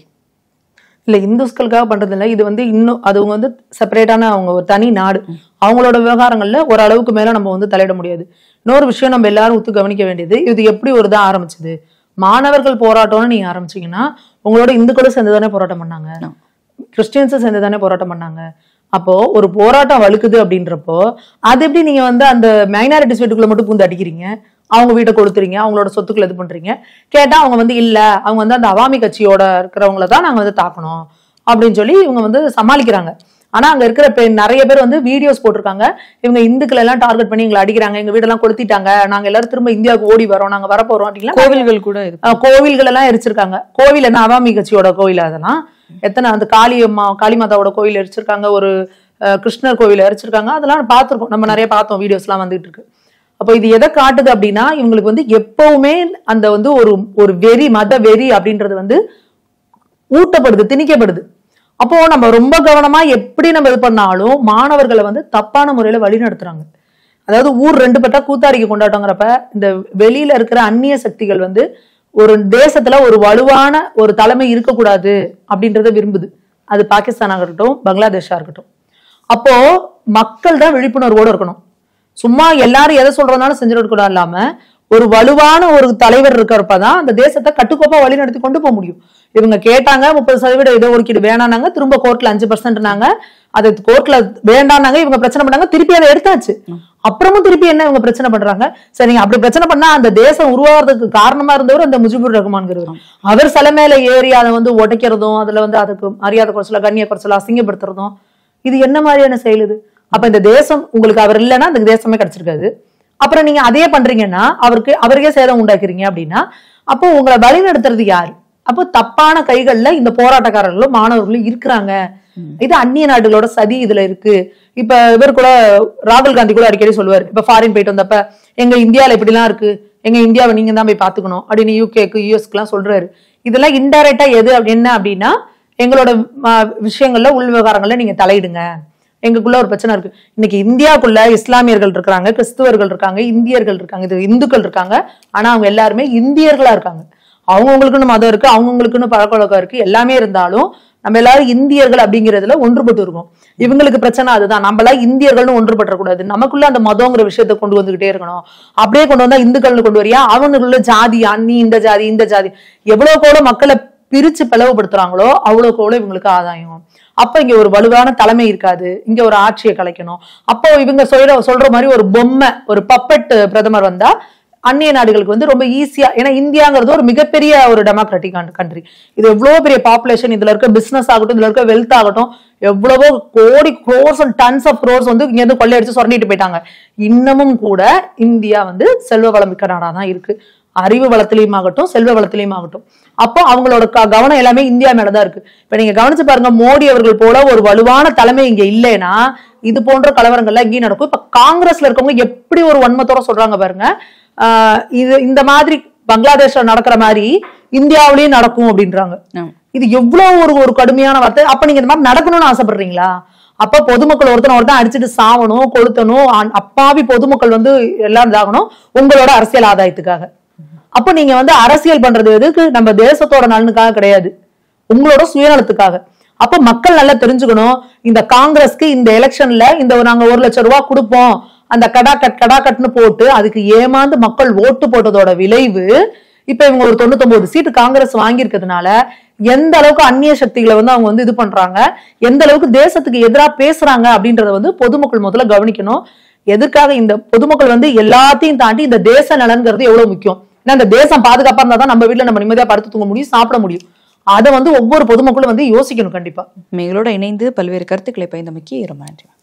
இல்ல இந்துஸ்களுக்காக பண்றது இல்ல இது வந்து இன்னும் அது அவங்க வந்து செப்பரேட்டான அவங்க ஒரு தனி நாடு அவங்களோட விவகாரங்கள்ல ஒரு அளவுக்கு மேல நம்ம வந்து தலையிட முடியாது இன்னொரு விஷயம் நம்ம எல்லாரும் ஒத்து கவனிக்க வேண்டியது இது எப்படி ஒரு தான் ஆரம்பிச்சது மாணவர்கள் போராட்டம்னு நீங்க ஆரம்பிச்சீங்கன்னா உங்களோட இந்துக்களும் சேர்ந்து தானே போராட்டம் பண்ணாங்க கிறிஸ்டியன்ஸும் சேர்ந்து தானே போராட்டம் பண்ணாங்க அப்போ ஒரு போராட்டம் வலுக்குது அப்படின்றப்போ அது எப்படி நீங்க வந்து அந்த மைனாரிட்டிஸ் வீட்டுக்குள்ள மட்டும் பூந்து அடிக்கிறீங்க அவங்க வீட்டை கொடுத்துறீங்க அவங்களோட சொத்துக்களை இது பண்றீங்க கேட்டா அவங்க வந்து இல்ல அவங்க வந்து அந்த அவாமி கட்சியோட இருக்கிறவங்கள தான் நாங்க வந்து தாக்கணும் அப்படின்னு சொல்லி இவங்க வந்து சமாளிக்கிறாங்க ஆனா அங்க இருக்கிற பெண் நிறைய பேர் வந்து வீடியோஸ் போட்டிருக்காங்க இவங்க இந்துக்களை எல்லாம் டார்கெட் பண்ணி எங்களை அடிக்கிறாங்க எங்க வீடெல்லாம் கொளுத்திட்டாங்க நாங்க எல்லாரும் திரும்ப இந்தியாவுக்கு ஓடி வரோம் நாங்க வரப்போறோம் அப்படின்லாம்
கோவில்கள் கூட இது
அஹ் கோவில்கள் எல்லாம் எரிச்சிருக்காங்க கோவில் என்ன அவாமி கட்சியோட கோவில் அதெல்லாம் எத்தனை அந்த காளி அம்மா காளி மாதாவோட கோவில் எரிச்சிருக்காங்க ஒரு அஹ், கிருஷ்ணர் கோவில் எரிச்சிருக்காங்க அதெல்லாம் பார்த்திருக்கோம் நம்ம நிறைய பார்த்தோம் வீடியோஸ் எல்லாம் வந்துட்டு இருக்கு அப்போ இது எதை காட்டுது அப்படின்னா இவங்களுக்கு வந்து எப்பவுமே அந்த வந்து ஒரு ஒரு வெறி மத வெறி அப்படின்றது வந்து ஊட்டப்படுது திணிக்கப்படுது அப்போ நம்ம ரொம்ப கவனமா எப்படி நம்ம இது பண்ணாலும் மாணவர்களை வந்து தப்பான முறையில வழி நடத்துறாங்க அதாவது ஊர் ரெண்டு பட்டா கூத்தாடிக்கு கொண்டாட்டங்கிறப்ப இந்த வெளியில இருக்கிற அந்நிய சக்திகள் வந்து ஒரு தேசத்துல ஒரு வலுவான ஒரு தலைமை இருக்கக்கூடாது அப்படின்றத விரும்புது அது பாகிஸ்தானாக இருக்கட்டும் பங்களாதேஷா இருக்கட்டும் அப்போ மக்கள் தான் விழிப்புணர்வோட இருக்கணும் சும்மா எல்லாரும் எதை சொல்றதுனாலும் செஞ்சுட்டு கூட இல்லாம ஒரு வலுவான ஒரு தலைவர் இருக்கிறப்ப தான் அந்த தேசத்தை கட்டுக்கோப்பா வழி நடத்தி கொண்டு போக முடியும் இவங்க கேட்டாங்க முப்பது சதவீத இடஒதுக்கீடு வேணானாங்க திரும்ப கோர்ட்ல அஞ்சு பர்சன்ட்னாங்க அது கோர்ட்ல வேண்டானாங்க இவங்க பிரச்சனை பண்ணாங்க திருப்பி அதை எடுத்தாச்சு அப்புறமும் திருப்பி என்ன இவங்க பிரச்சனை பண்றாங்க சரிங்க அப்படி பிரச்சனை பண்ணா அந்த தேசம் உருவாகிறதுக்கு காரணமா இருந்தவர் அந்த முஜிபுர் ரஹ்மான்கிறவர் அவர் சிலை மேல ஏறி அதை வந்து உடைக்கிறதும் அதுல வந்து அதுக்கு மரியாதை குறைச்சல கண்ணிய குறைச்சல அசிங்கப்படுத்துறதும் இது என்ன மாதிரியான செயல் இது அப்ப இந்த தேசம் உங்களுக்கு அவர் இல்லைன்னா அந்த தேசமே கிடைச்சிருக்காது அப்புறம் நீங்க அதே பண்றீங்கன்னா அவருக்கு அவருக்கே சேதம் உண்டாக்குறீங்க அப்படின்னா அப்போ உங்களை வழி நடத்துறது யாரு அப்போ தப்பான கைகள்ல இந்த போராட்டக்காரர்களும் மாணவர்களும் இருக்கிறாங்க இது அந்நிய நாடுகளோட சதி இதுல இருக்கு இப்ப இவர் கூட ராகுல் காந்தி கூட அடிக்கடி சொல்லுவார் இப்ப ஃபாரின் போயிட்டு வந்தப்ப எங்க இந்தியால இப்படிலாம் இருக்கு எங்க இந்தியாவை நீங்க தான் போய் பாத்துக்கணும் அப்படின்னு யூகேக்கு யூஎஸ்க்கு எல்லாம் சொல்றாரு இதெல்லாம் இன்டைரக்டா எது அப்படி என்ன அப்படின்னா எங்களோட ம, விஷயங்கள்ல உள் விவகாரங்கள்ல நீங்க தலையிடுங்க எங்களுக்குள்ள ஒரு பிரச்சனை இருக்கு இன்னைக்கு இந்தியாவுக்குள்ள இஸ்லாமியர்கள் இருக்காங்க கிறிஸ்துவர்கள் இருக்காங்க இந்தியர்கள் இருக்காங்க இது இந்துக்கள் இருக்காங்க ஆனா அவங்க எல்லாருமே இந்தியர்களா இருக்காங்க அவங்கவுங்களுக்குன்னு மதம் இருக்கு அவங்கவுங்களுக்குன்னு பழக்கவழக்கம் இருக்கு எல்லாமே இருந்தாலும் நம்ம எல்லாரும் இந்தியர்கள் அப்படிங்கிறதுல ஒன்றுபட்டு இருக்கோம் இவங்களுக்கு பிரச்சனை அதுதான் நம்ம எல்லாம் இந்தியர்கள்னு ஒன்றுபட்டுறக்கூடாது நமக்குள்ள அந்த மதங்கிற விஷயத்த கொண்டு வந்துகிட்டே இருக்கணும் அப்படியே கொண்டு வந்தா இந்துக்கள்னு கொண்டு வரியா அவனுக்குள்ள ஜாதி நீ இந்த ஜாதி இந்த ஜாதி எவ்வளவு கூட மக்களை பிரிச்சு பிளவுபடுத்துறாங்களோ அவ்வளவுக்கு அவ்வளவு இவங்களுக்கு ஆதாயம் அப்ப இங்க ஒரு வலுவான தலைமை இருக்காது இங்க ஒரு ஆட்சியை கலைக்கணும் அப்போ இவங்க சொல்ற சொல்ற மாதிரி ஒரு பொம்மை ஒரு பப்பட் பிரதமர் வந்தா அந்நிய நாடுகளுக்கு வந்து ரொம்ப ஈஸியா ஏன்னா இந்தியாங்கிறது ஒரு மிகப்பெரிய ஒரு டெமோக்ராட்டிக் கண்ட்ரி இது எவ்வளவு பெரிய பாப்புலேஷன் இதுல இருக்க பிசினஸ் ஆகட்டும் இதுல இருக்க வெல்த் ஆகட்டும் எவ்வளவோ கோடி crores and tons of crores வந்து இங்க இருந்து கொள்ளையடிச்சு சுரண்டிட்டு போயிட்டாங்க இன்னமும் கூட இந்தியா வந்து செல்வ வளம் மிக்க நாடா தான் இருக்கு அறிவு வளத்திலையும் ஆகட்டும் செல்வ வளத்திலையும் ஆகட்டும் அப்போ அவங்களோட க- கவனம் எல்லாமே இந்தியா மேலதான் இருக்கு இப்ப நீங்க கவனிச்சு பாருங்க மோடி அவர்கள் போல ஒரு வலுவான தலைமை இங்க இல்லைன்னா இது போன்ற கலவரங்கள்லாம் இங்கேயும் நடக்கும் இப்ப காங்கிரஸ்ல இருக்கவங்க எப்படி ஒரு வன்மத்தோட சொல்றாங்க பாருங்க ஆஹ் இது இந்த மாதிரி பங்களாதேஷ்ல நடக்கிற மாதிரி இந்தியாவிலயும் நடக்கும் அப்படின்றாங்க
ஆமா.
இது எவ்வளவு ஒரு ஒரு கடுமையான வார்த்தை அப்ப நீங்க இந்த மாதிரி நடக்கணும்னு ஆசைப்படுறீங்களா அப்ப பொதுமக்கள் ஒருத்தன் ஒருத்தன் அடிச்சுட்டு சாவணும் கொளுத்தணும் அ- அப்பாவி பொதுமக்கள் வந்து எல்லாம் இதாகணும் உங்களோட அரசியல் ஆதாயத்துக்காக அப்ப நீங்க வந்து அரசியல் பண்றது எதுக்கு நம்ம தேசத்தோட நலனுக்காக கிடையாது உங்களோட சுயநலத்துக்காக அப்ப மக்கள் நல்லா தெரிஞ்சுக்கணும் இந்த காங்கிரஸ்க்கு இந்த எலெக்ஷன்ல இந்த ஒரு நாங்க ஒரு லட்சம் ரூபாய் கொடுப்போம் அந்த கடா கட் கடா கட்னு போட்டு அதுக்கு ஏமாந்து மக்கள் ஓட்டு போட்டதோட விளைவு இப்ப இவங்க ஒரு தொண்ணூத்தொன்பது சீட்டு காங்கிரஸ் வாங்கியிருக்கிறதுனால எந்த அளவுக்கு அந்நிய சக்திகளை வந்து அவங்க வந்து இது பண்றாங்க எந்த அளவுக்கு தேசத்துக்கு எதிரா பேசுறாங்க அப்படின்றத வந்து பொதுமக்கள் முதல்ல கவனிக்கணும் எதுக்காக இந்த பொதுமக்கள் வந்து எல்லாத்தையும் தாண்டி இந்த தேச நலன்கிறது எவ்வளவு முக்கியம் ஏன்னா இந்த தேசம் பாதுகாப்பா இருந்தா தான் நம்ம வீட்ல நம்ம நிம்மதியா படுத்து தூங்க முடியும் சாப்பிட முடியும் அதை வந்து ஒவ்வொரு பொதுமக்களும் வந்து யோசிக்கணும் கண்டிப்பா
எங்களோட இணைந்து பல்வேறு கருத்துக்களை பயந்தமைக்கு ரொம்ப நன்றி